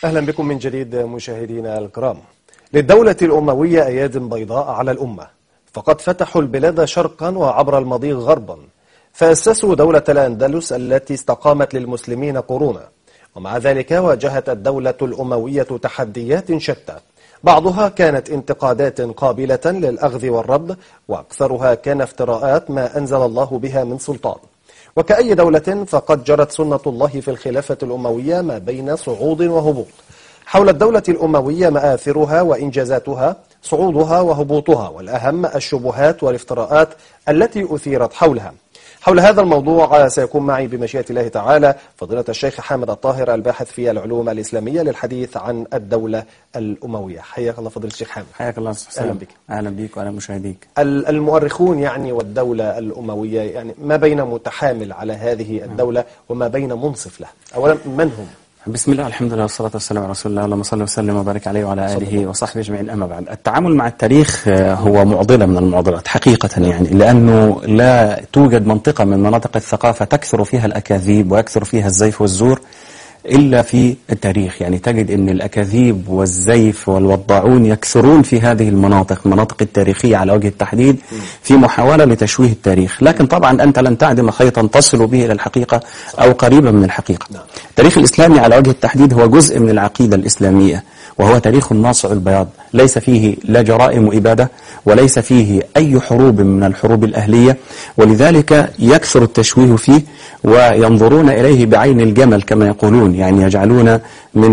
أهلا بكم من جديد مشاهدينا الكرام للدولة الأموية أياد بيضاء على الأمة فقد فتحوا البلاد شرقا وعبر المضيق غربا فأسسوا دولة الأندلس التي استقامت للمسلمين قرونا ومع ذلك واجهت الدولة الأموية تحديات شتى بعضها كانت انتقادات قابلة للأخذ والرد وأكثرها كان افتراءات ما أنزل الله بها من سلطان وكأي دولة فقد جرت سنة الله في الخلافة الأموية ما بين صعود وهبوط حول الدولة الأموية مآثرها وإنجازاتها صعودها وهبوطها والأهم الشبهات والافتراءات التي أثيرت حولها حول هذا الموضوع سيكون معي بمشيئة الله تعالى فضيلة الشيخ حامد الطاهر الباحث في العلوم الإسلامية للحديث عن الدولة الأموية حياك الله فضيلة الشيخ حامد حياك الله أهلا بك أهلا بك وأهلا مشاهديك المؤرخون يعني والدولة الأموية يعني ما بين متحامل على هذه الدولة وما بين منصف له أولا من هم؟ بسم الله الحمد لله والصلاة والسلام على رسول الله اللهم صل وسلم وبارك عليه وعلى آله وصحبه أجمعين أما بعد التعامل مع التاريخ هو معضلة من المعضلات حقيقة يعني لأنه لا توجد منطقة من مناطق الثقافة تكثر فيها الأكاذيب ويكثر فيها الزيف والزور إلا في التاريخ يعني تجد أن الأكاذيب والزيف والوضاعون يكثرون في هذه المناطق المناطق التاريخية على وجه التحديد في محاولة لتشويه التاريخ لكن طبعا أنت لن تعدم خيطا تصل به إلى الحقيقة أو قريبا من الحقيقة التاريخ الإسلامي على وجه التحديد هو جزء من العقيدة الإسلامية وهو تاريخ ناصع البياض ليس فيه لا جرائم إبادة وليس فيه أي حروب من الحروب الأهلية ولذلك يكثر التشويه فيه وينظرون إليه بعين الجمل كما يقولون يعني يجعلون من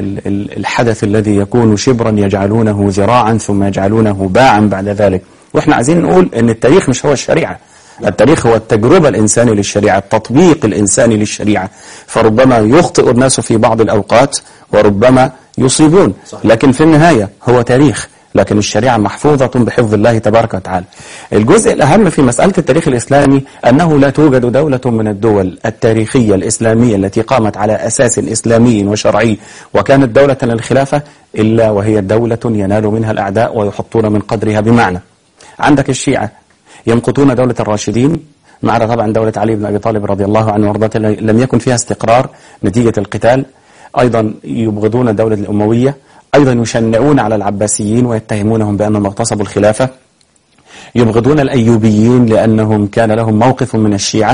الحدث الذي يكون شبرا يجعلونه ذراعا ثم يجعلونه باعا بعد ذلك وإحنا عايزين نقول أن التاريخ مش هو الشريعة التاريخ هو التجربة الإنساني للشريعة التطبيق الإنساني للشريعة فربما يخطئ الناس في بعض الأوقات وربما يصيبون لكن في النهاية هو تاريخ لكن الشريعة محفوظة بحفظ الله تبارك وتعالى الجزء الأهم في مسألة التاريخ الإسلامي أنه لا توجد دولة من الدول التاريخية الإسلامية التي قامت على أساس إسلامي وشرعي وكانت دولة للخلافة إلا وهي دولة ينال منها الأعداء ويحطون من قدرها بمعنى عندك الشيعة يمقتون دولة الراشدين ما عدا طبعا دولة علي بن أبي طالب رضي الله عنه وارضاه لم يكن فيها استقرار نتيجة القتال أيضا يبغضون الدولة الأموية أيضا يشنعون على العباسيين ويتهمونهم بأنهم اغتصبوا الخلافة يبغضون الأيوبيين لأنهم كان لهم موقف من الشيعة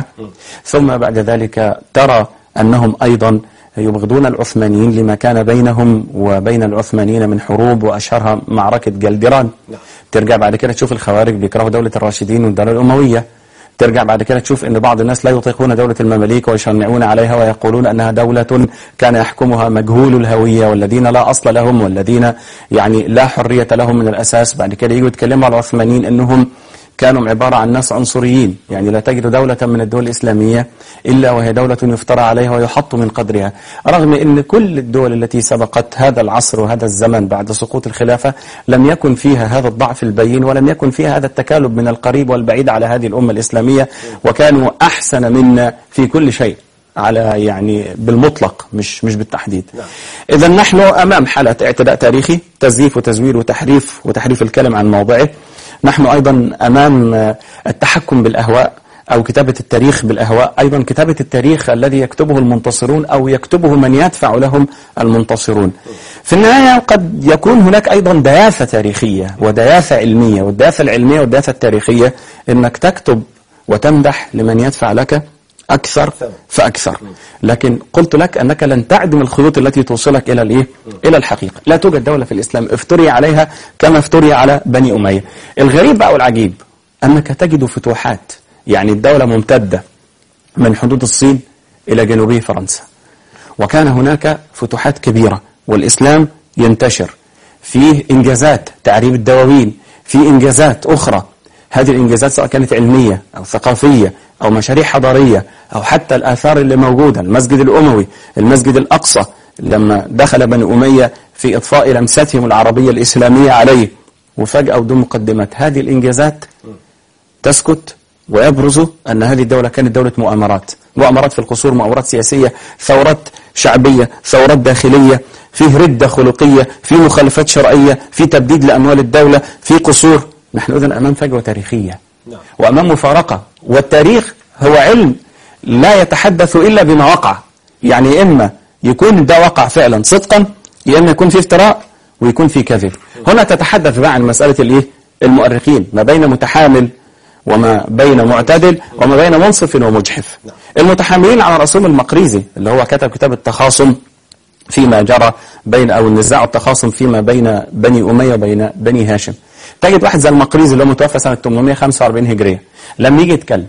ثم بعد ذلك ترى أنهم أيضا يبغضون العثمانيين لما كان بينهم وبين العثمانيين من حروب وأشهرها معركة جلدران ترجع بعد كده تشوف الخوارج بيكرهوا دولة الراشدين والدولة الأموية ترجع بعد كده تشوف ان بعض الناس لا يطيقون دولة المماليك ويشنعون عليها ويقولون انها دولة كان يحكمها مجهول الهوية والذين لا اصل لهم والذين يعني لا حرية لهم من الاساس بعد كده يجوا يتكلموا على العثمانيين انهم كانوا عبارة عن ناس عنصريين يعني لا تجد دولة من الدول الإسلامية إلا وهي دولة يفترى عليها ويحط من قدرها رغم أن كل الدول التي سبقت هذا العصر وهذا الزمن بعد سقوط الخلافة لم يكن فيها هذا الضعف البين ولم يكن فيها هذا التكالب من القريب والبعيد على هذه الأمة الإسلامية وكانوا أحسن منا في كل شيء على يعني بالمطلق مش مش بالتحديد إذا نحن أمام حالة اعتداء تاريخي تزييف وتزوير وتحريف وتحريف الكلام عن موضعه نحن أيضا أمام التحكم بالأهواء أو كتابة التاريخ بالأهواء أيضا كتابة التاريخ الذي يكتبه المنتصرون أو يكتبه من يدفع لهم المنتصرون في النهاية قد يكون هناك أيضا دياثة تاريخية ودياثة علمية والدياثة العلمية والدياثة التاريخية أنك تكتب وتمدح لمن يدفع لك أكثر فأكثر لكن قلت لك أنك لن تعدم الخيوط التي توصلك إلى الإيه؟ إلى الحقيقة لا توجد دولة في الإسلام افتري عليها كما افتري على بني أمية الغريب أو العجيب أنك تجد فتوحات يعني الدولة ممتدة من حدود الصين إلى جنوبي فرنسا وكان هناك فتوحات كبيرة والإسلام ينتشر فيه إنجازات تعريب الدواوين في إنجازات أخرى هذه الإنجازات سواء كانت علمية أو ثقافية أو مشاريع حضارية أو حتى الآثار اللي موجودة المسجد الأموي المسجد الأقصى لما دخل بني أمية في إطفاء لمستهم العربية الإسلامية عليه وفجأة بدون مقدمات هذه الإنجازات تسكت ويبرز أن هذه الدولة كانت دولة مؤامرات مؤامرات في القصور مؤامرات سياسية ثورات شعبية ثورات داخلية فيه ردة خلقية في مخالفات شرعية في تبديد لأموال الدولة في قصور نحن إذن أمام فجوة تاريخية وأمام مفارقة والتاريخ هو علم لا يتحدث إلا بما وقع يعني إما يكون ده وقع فعلا صدقا يا اما يكون في افتراء ويكون في كذب هنا تتحدث بقى عن مساله الايه المؤرخين ما بين متحامل وما بين معتدل وما بين منصف ومجحف المتحاملين على رسول المقريزي اللي هو كتب كتاب التخاصم فيما جرى بين او النزاع والتخاصم فيما بين بني اميه وبين بني هاشم تجد واحد زي المقريزي اللي هو متوفى سنه 845 هجريه لما يجي يتكلم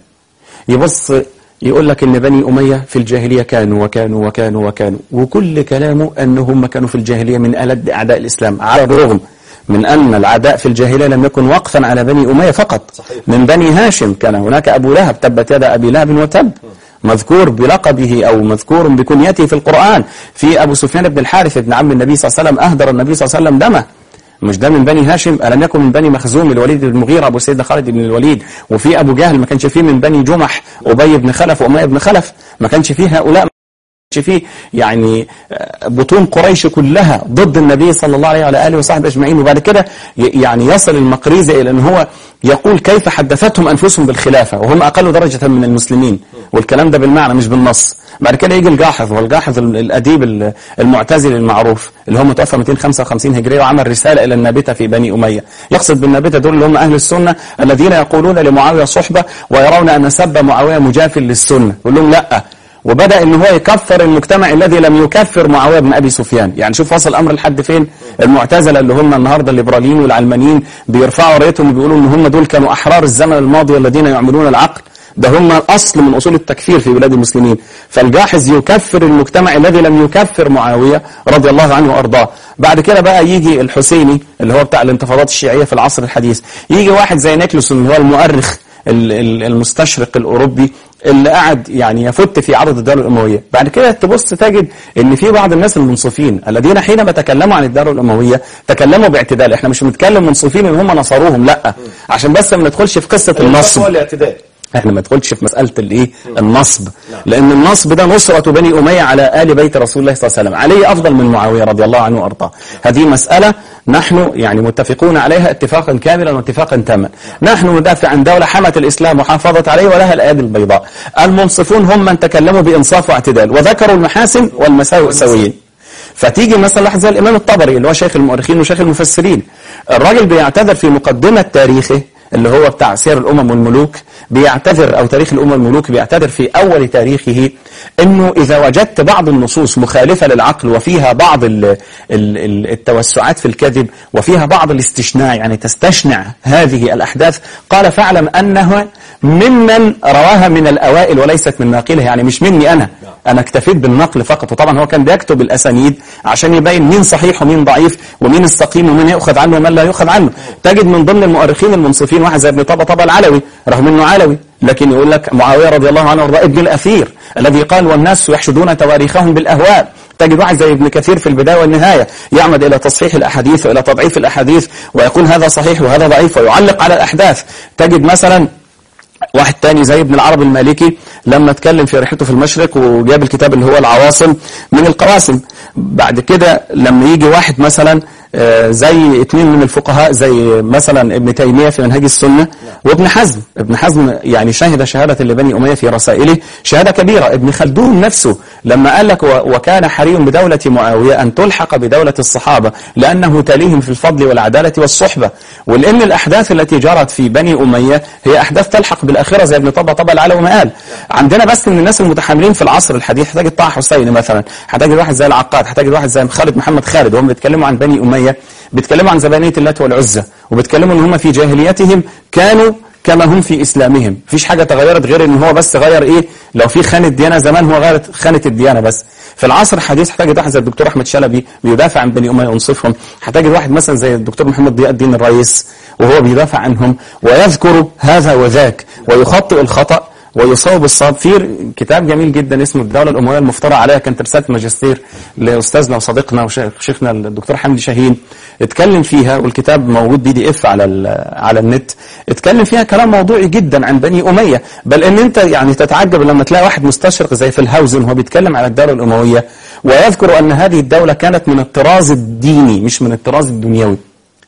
يبص يقول لك ان بني اميه في الجاهليه كانوا وكانوا وكانوا وكانوا وكل كلامه ان هم كانوا في الجاهليه من الد اعداء الاسلام على الرغم من ان العداء في الجاهليه لم يكن وقفا على بني اميه فقط صحيح. من بني هاشم كان هناك ابو لهب تبت يد ابي لهب وتب مذكور بلقبه او مذكور بكنيته في القران في ابو سفيان بن الحارث بن عم النبي صلى الله عليه وسلم اهدر النبي صلى الله عليه وسلم دمه مش ده من بني هاشم ألم يكن من بني مخزوم الوليد بن المغيرة أبو سيدنا خالد بن الوليد وفي أبو جهل ما كانش فيه من بني جمح أبي بن خلف وأمية بن خلف ما كانش فيه هؤلاء ما كانش فيه يعني آه، بطون قريش كلها ضد النبي صلى الله عليه وعلى آله وصحبه أجمعين وبعد كده ي- يعني يصل المقريزة إلى أن هو يقول كيف حدثتهم أنفسهم بالخلافة وهم أقل درجة من المسلمين والكلام ده بالمعنى مش بالنص بعد كده يجي الجاحظ والجاحظ ال- الأديب ال- المعتزلي المعروف اللي هو متوفى 255 هجرية وعمل رسالة إلى النابتة في بني أمية يقصد بالنابتة دول اللي هم أهل السنة الذين يقولون لمعاوية صحبة ويرون أن سب معاوية مجاف للسنة يقول لهم لأ وبدأ ان هو يكفر المجتمع الذي لم يكفر معاوية بن أبي سفيان يعني شوف وصل الأمر لحد فين المعتزلة اللي هم النهاردة الليبراليين والعلمانيين بيرفعوا رايتهم وبيقولوا ان هم دول كانوا أحرار الزمن الماضي الذين يعملون العقل ده هم الأصل من أصول التكفير في بلاد المسلمين فالجاحظ يكفر المجتمع الذي لم يكفر معاوية رضي الله عنه وأرضاه بعد كده بقى يجي الحسيني اللي هو بتاع الانتفاضات الشيعية في العصر الحديث يجي واحد زي نيكلسون اللي هو المؤرخ ال- ال- المستشرق الأوروبي اللي قعد يعني يفت في عرض الدولة الأموية بعد كده تبص تجد ان في بعض الناس المنصفين الذين حينما تكلموا عن الدولة الأموية تكلموا باعتدال احنا مش بنتكلم منصفين ان هم نصروهم لا عشان بس ما ندخلش في قصة النصب هو الاعتدال احنا ما ندخلش في مسألة الايه النصب لأن النصب ده نصرة بني أمية على آل بيت رسول الله صلى الله عليه وسلم علي أفضل من معاوية رضي الله عنه وأرضاه هذه مسألة نحن يعني متفقون عليها اتفاقا كاملا واتفاقا تاما نحن ندافع عن دولة حمت الإسلام وحافظت عليه ولها الأيادي البيضاء المنصفون هم من تكلموا بإنصاف واعتدال وذكروا المحاسن والمساوئ سويين فتيجي مثلا واحد زي الإمام الطبري اللي هو شيخ المؤرخين وشيخ المفسرين الراجل بيعتذر في مقدمة تاريخه اللي هو بتاع سير الأمم والملوك بيعتذر أو تاريخ الأمم والملوك بيعتذر في أول تاريخه أنه إذا وجدت بعض النصوص مخالفة للعقل وفيها بعض ال ال ال التوسعات في الكذب وفيها بعض الاستشناع يعني تستشنع هذه الأحداث قال فاعلم أنها ممن رواها من الأوائل وليست من ناقله يعني مش مني أنا أنا اكتفيت بالنقل فقط وطبعا هو كان بيكتب الأسانيد عشان يبين مين صحيح ومين ضعيف ومين السقيم ومين يؤخذ عنه ومن لا يؤخذ عنه تجد من ضمن المؤرخين المنصفين واحد زي ابن طبا طبا العلوي رغم انه علوي لكن يقول لك معاوية رضي الله عنه وارضاه ابن الأثير الذي قال والناس يحشدون تواريخهم بالأهواء تجد واحد زي ابن كثير في البداية والنهاية يعمد إلى تصحيح الأحاديث وإلى تضعيف الأحاديث ويقول هذا صحيح وهذا ضعيف ويعلق على الأحداث تجد مثلا واحد تاني زي ابن العرب المالكي لما اتكلم في رحلته في المشرق وجاب الكتاب اللي هو العواصم من القواسم بعد كده لما يجي واحد مثلا آه، زي اتنين من الفقهاء زي مثلا ابن تيمية في منهج السنة وابن حزم ابن حزم يعني شهد شهادة لبني أمية في رسائله شهادة كبيرة ابن خلدون نفسه لما قال لك و- وكان حري بدولة معاوية أن تلحق بدولة الصحابة لأنه تليهم في الفضل والعدالة والصحبة ولأن الأحداث التي جرت في بني أمية هي أحداث تلحق بالآخرة زي ابن طبع طبع العلوي ما قال عندنا بس من الناس المتحاملين في العصر الحديث هتجد طه حسين مثلا هتجد واحد زي العقاد هتجد واحد زي خالد محمد خالد وهم بيتكلموا عن بني أمية بيتكلموا عن زبانية اللات والعزة وبيتكلموا ان هم في جاهليتهم كانوا كما هم في اسلامهم مفيش حاجة تغيرت غير ان هو بس غير ايه لو في خانة ديانة زمان هو غيرت خانة الديانة بس في العصر الحديث هتجد واحد زي الدكتور احمد شلبي بيدافع عن بني اميه وينصفهم هتجد واحد مثلا زي الدكتور محمد ضياء الدين الرئيس وهو بيدافع عنهم ويذكر هذا وذاك ويخطئ الخطأ ويصاب الصواب في كتاب جميل جدا اسمه الدولة الأموية المفترى عليها كانت رسالة ماجستير لأستاذنا وصديقنا وشيخنا الدكتور حمدي شاهين اتكلم فيها والكتاب موجود بي دي اف على على النت اتكلم فيها كلام موضوعي جدا عن بني أمية بل ان انت يعني تتعجب لما تلاقي واحد مستشرق زي في الهاوزن وهو بيتكلم على الدولة الأموية ويذكر أن هذه الدولة كانت من الطراز الديني مش من الطراز الدنيوي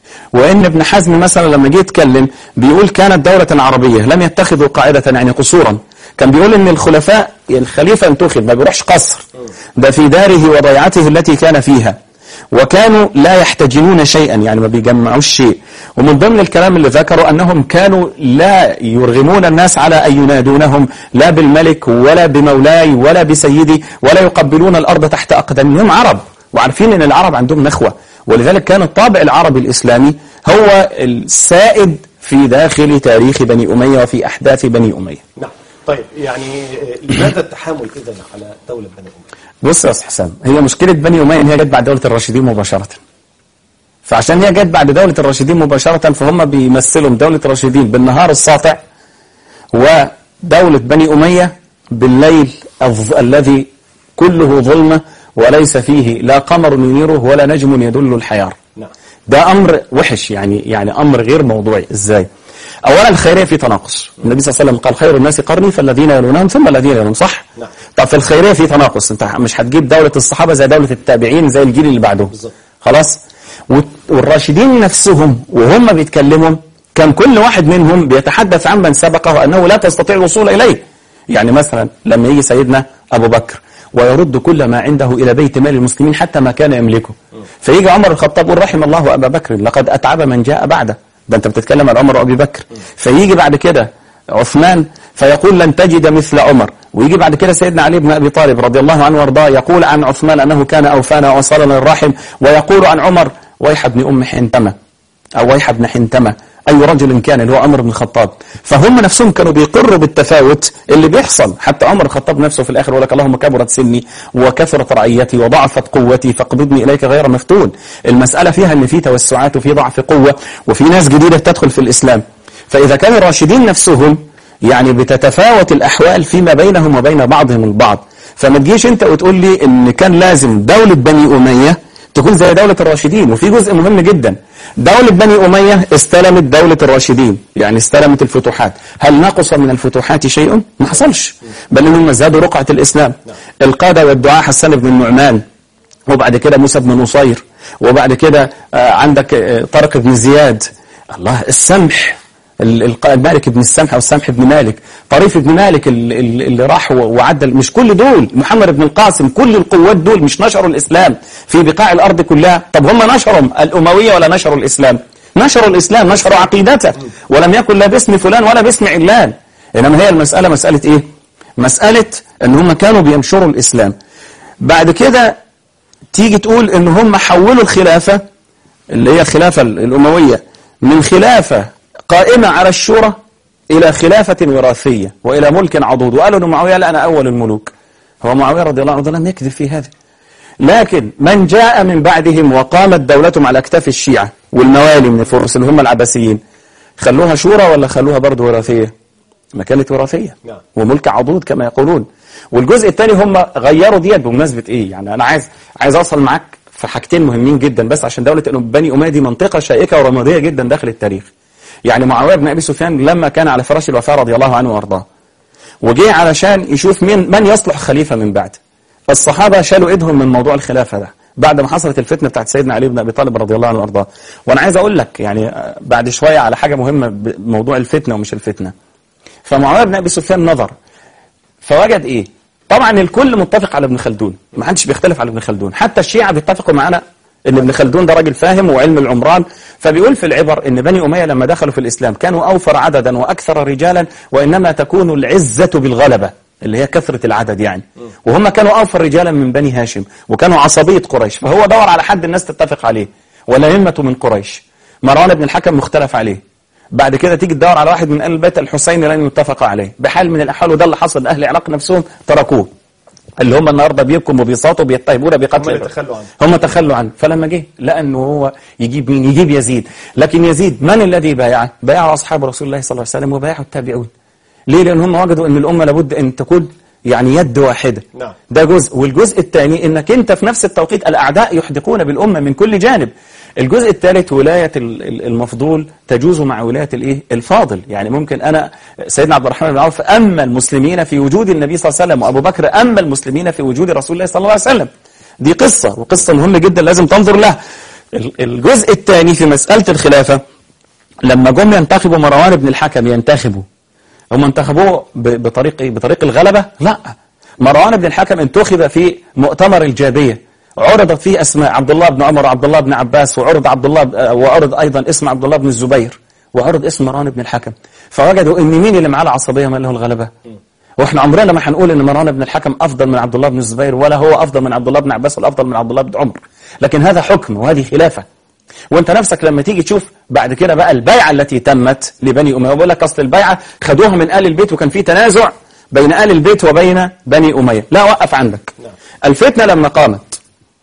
وان ابن حزم مثلا لما جه يتكلم بيقول كانت دولة عربية لم يتخذوا قاعدة يعني قصورا كان بيقول ان الخلفاء الخليفة انتخب ما بيروحش قصر ده في داره وضيعته التي كان فيها وكانوا لا يحتجنون شيئا يعني ما بيجمعوش شيء ومن ضمن الكلام اللي ذكروا أنهم كانوا لا يرغمون الناس على أن ينادونهم لا بالملك ولا بمولاي ولا بسيدي ولا يقبلون الأرض تحت أقدامهم عرب وعارفين أن العرب عندهم نخوة ولذلك كان الطابع العربي الإسلامي هو السائد في داخل تاريخ بني أمية وفي أحداث بني أمية نعم طيب يعني لماذا التحامل إذا على دولة بني أمية بص يا أستاذ حسام هي مشكلة بني أمية إن هي جت بعد دولة الراشدين مباشرة فعشان هي جت بعد دولة الراشدين مباشرة فهم بيمثلوا دولة الراشدين بالنهار الساطع ودولة بني أمية بالليل الظ- الذي كله ظلمة وليس فيه لا قمر ينيره ولا نجم يدل الحيار نعم ده امر وحش يعني يعني امر غير موضوعي ازاي اولا الخيريه في تناقص النبي صلى الله عليه وسلم قال خير الناس قرني فالذين يلونهم ثم الذين يلونهم صح نعم. طب في الخيريه في تناقص انت مش هتجيب دوله الصحابه زي دوله التابعين زي الجيل اللي بعدهم بالظبط. خلاص وت- والراشدين نفسهم وهم بيتكلموا كان كل واحد منهم بيتحدث عن من سبقه انه لا تستطيع الوصول اليه يعني مثلا لما يجي سيدنا ابو بكر ويرد كل ما عنده الى بيت مال المسلمين حتى ما كان يملكه فيجي عمر الخطاب يقول رحم الله ابا بكر لقد اتعب من جاء بعده ده انت بتتكلم عن عمر وابي بكر فيجي بعد كده عثمان فيقول لن تجد مثل عمر ويجي بعد كده سيدنا علي بن ابي طالب رضي الله عنه وارضاه يقول عن عثمان انه كان اوفانا وصلنا الرحم ويقول عن عمر ويح ابن ام حنتمه او ويح ابن حنتمه اي رجل كان اللي هو عمر بن الخطاب فهم نفسهم كانوا بيقروا بالتفاوت اللي بيحصل حتى عمر الخطاب نفسه في الاخر يقول لك اللهم كبرت سني وكثرت رعيتي وضعفت قوتي فاقبضني اليك غير مفتون المساله فيها ان في توسعات وفي ضعف قوه وفي ناس جديده تدخل في الاسلام فاذا كان الراشدين نفسهم يعني بتتفاوت الاحوال فيما بينهم وبين بعضهم البعض فما تجيش انت وتقول لي ان كان لازم دوله بني اميه تكون زي دولة الراشدين وفي جزء مهم جدا دولة بني أمية استلمت دولة الراشدين يعني استلمت الفتوحات هل نقص من الفتوحات شيء؟ ما حصلش بل إنهم زادوا رقعة الإسلام القادة والدعاء حسان بن النعمان وبعد كده موسى بن نصير وبعد كده آه، عندك آه، طارق بن زياد الله السمح ال- القائد مالك بن السمح او السمح بن مالك طريف بن مالك ال- ال- اللي راح و- وعدل مش كل دول محمد بن القاسم كل القوات دول مش نشروا الاسلام في بقاع الارض كلها طب هم نشروا الامويه ولا نشروا الاسلام نشروا الاسلام نشروا عقيدته ولم يكن لا باسم فلان ولا باسم علان انما هي المساله مساله ايه مساله ان هم كانوا بينشروا الاسلام بعد كده تيجي تقول ان هم حولوا الخلافه اللي هي الخلافه الامويه من خلافه قائمه على الشورى الى خلافه وراثيه والى ملك عضوض وقالوا ان معاويه لا انا اول الملوك هو معاويه رضي الله عنه لم يكذب في هذا لكن من جاء من بعدهم وقامت دولتهم على اكتاف الشيعه والموالي من الفرس اللي هم العباسيين خلوها شورى ولا خلوها برضه وراثيه؟ ما كانت وراثيه نعم. وملك عضوض كما يقولون والجزء الثاني هم غيروا ديت بمناسبه ايه يعني انا عايز عايز اوصل معاك في حاجتين مهمين جدا بس عشان دوله بني اميه دي منطقه شائكه ورماديه جدا داخل التاريخ يعني معاويه بن ابي سفيان لما كان على فراش الوفاه رضي الله عنه وارضاه وجه علشان يشوف مين من يصلح خليفه من بعد فالصحابه شالوا ايدهم من موضوع الخلافه ده بعد ما حصلت الفتنه بتاعت سيدنا علي بن ابي طالب رضي الله عنه وارضاه وانا عايز اقول لك يعني آه، بعد شويه على حاجه مهمه بموضوع الفتنه ومش الفتنه فمعاويه بن ابي سفيان نظر فوجد ايه طبعا الكل متفق على ابن خلدون ما حدش بيختلف على ابن خلدون حتى الشيعة بيتفقوا معانا ان ابن خلدون ده راجل فاهم وعلم العمران فبيقول في العبر ان بني اميه لما دخلوا في الاسلام كانوا اوفر عددا واكثر رجالا وانما تكون العزه بالغلبه اللي هي كثره العدد يعني وهم كانوا اوفر رجالا من بني هاشم وكانوا عصبيه قريش فهو دور على حد الناس تتفق عليه والائمه من قريش مروان بن الحكم مختلف عليه بعد كده تيجي تدور على واحد من اهل البيت الحسيني لن يتفق عليه بحال من الاحوال وده اللي حصل اهل العراق نفسهم تركوه اللي هم النهارده بيبكوا وبيصاطوا بيتهمون بقتل هم يتخلوا عنه. هم تخلوا عنه فلما جه لقى انه هو يجيب مين يجيب يزيد لكن يزيد من الذي بايعه بايعه اصحاب رسول الله صلى الله عليه وسلم وبايعه التابعون ليه لان هم وجدوا ان الامه لابد ان تكون يعني يد واحده نعم. ده جزء والجزء الثاني انك انت في نفس التوقيت الاعداء يحدقون بالامه من كل جانب الجزء الثالث ولايه ال- ال- المفضول تجوز مع ولايه الايه الفاضل يعني ممكن انا سيدنا عبد الرحمن بن عوف اما المسلمين في وجود النبي صلى الله عليه وسلم وابو بكر اما المسلمين في وجود رسول الله صلى الله عليه وسلم دي قصه وقصه مهمه جدا لازم تنظر لها ال- الجزء الثاني في مساله الخلافه لما جم ينتخبوا مروان بن الحكم ينتخبوا هم انتخبوه ب- بطريق ايه؟ بطريق الغلبة؟ لا مروان بن الحكم انتخب في مؤتمر الجابية عرضت فيه اسماء عبد الله بن عمر وعبد الله بن عباس وعرض عبد الله ب- آه، وعرض ايضا اسم عبد الله بن الزبير وعرض اسم مروان بن الحكم فوجدوا ان مين اللي معاه العصبيه من له الغلبه واحنا عمرنا ما هنقول ان مروان بن الحكم افضل من عبد الله بن الزبير ولا هو افضل من عبد الله بن عباس ولا افضل من عبد الله بن عمر لكن هذا حكم وهذه خلافه وانت نفسك لما تيجي تشوف بعد كده بقى البيعه التي تمت لبني اميه وبقول لك اصل البيعه خدوها من ال البيت وكان في تنازع بين ال البيت وبين بني اميه لا وقف عندك الفتنه لما قامت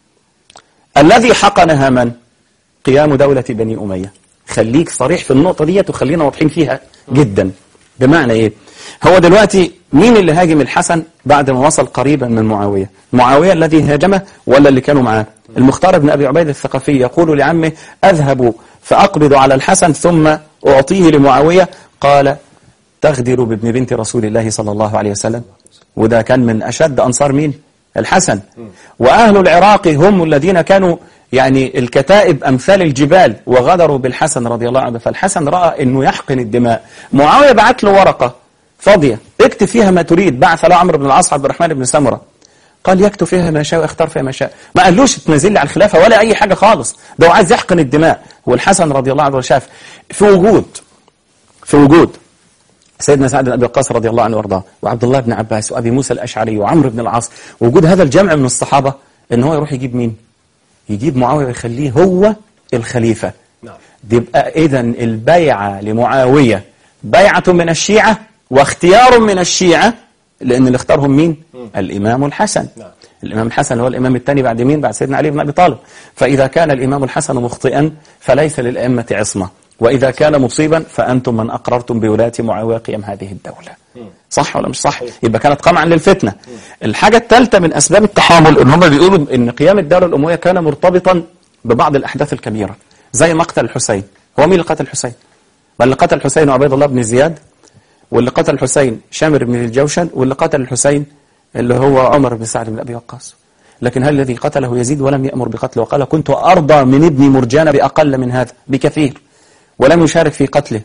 الذي حقنها من قيام دوله بني اميه خليك صريح في النقطه ديت وخلينا واضحين فيها جدا بمعنى ايه هو دلوقتي مين اللي هاجم الحسن بعد ما وصل قريبا من معاويه معاويه الذي هاجمه ولا اللي كانوا معاه المختار بن ابي عبيد الثقفي يقول لعمه اذهب فاقبض على الحسن ثم اعطيه لمعاويه قال تغدر بابن بنت رسول الله صلى الله عليه وسلم وده كان من أشد أنصار مين الحسن وأهل العراق هم الذين كانوا يعني الكتائب أمثال الجبال وغدروا بالحسن رضي الله عنه فالحسن رأى أنه يحقن الدماء معاوية بعت له ورقة فاضية اكتب فيها ما تريد بعث له عمرو بن العاص عبد الرحمن بن سمرة قال يكتب فيها ما شاء ويختار فيها ما شاء ما قالوش تنزل لي على الخلافة ولا أي حاجة خالص ده هو عايز يحقن الدماء والحسن رضي الله عنه شاف في وجود في وجود سيدنا سعد بن ابي وقاص رضي الله عنه وارضاه وعبد الله بن عباس وابي موسى الاشعري وعمرو بن العاص وجود هذا الجمع من الصحابه ان هو يروح يجيب مين؟ يجيب معاويه ويخليه هو الخليفه نعم. يبقى اذا البيعه لمعاويه بيعه من الشيعه واختيار من الشيعه لان اللي اختارهم مين؟ الامام الحسن نعم. الإمام الحسن هو الإمام الثاني بعد مين؟ بعد سيدنا علي بن أبي طالب فإذا كان الإمام الحسن مخطئا فليس للأئمة عصمة وإذا كان مصيبا فأنتم من أقررتم بولاة معاوية قيام هذه الدولة صح ولا مش صح؟ يبقى كانت قمعا للفتنة الحاجة الثالثة من أسباب التحامل إن هم بيقولوا إن قيام الدولة الأموية كان مرتبطا ببعض الأحداث الكبيرة زي مقتل الحسين هو مين اللي قتل الحسين؟ بل اللي قتل الحسين عبيد الله بن زياد واللي قتل الحسين شامر بن الجوشن واللي قتل الحسين اللي هو عمر بن سعد بن أبي وقاص لكن هل الذي قتله يزيد ولم يأمر بقتله وقال كنت أرضى من ابن مرجان بأقل من هذا بكثير ولم يشارك في قتله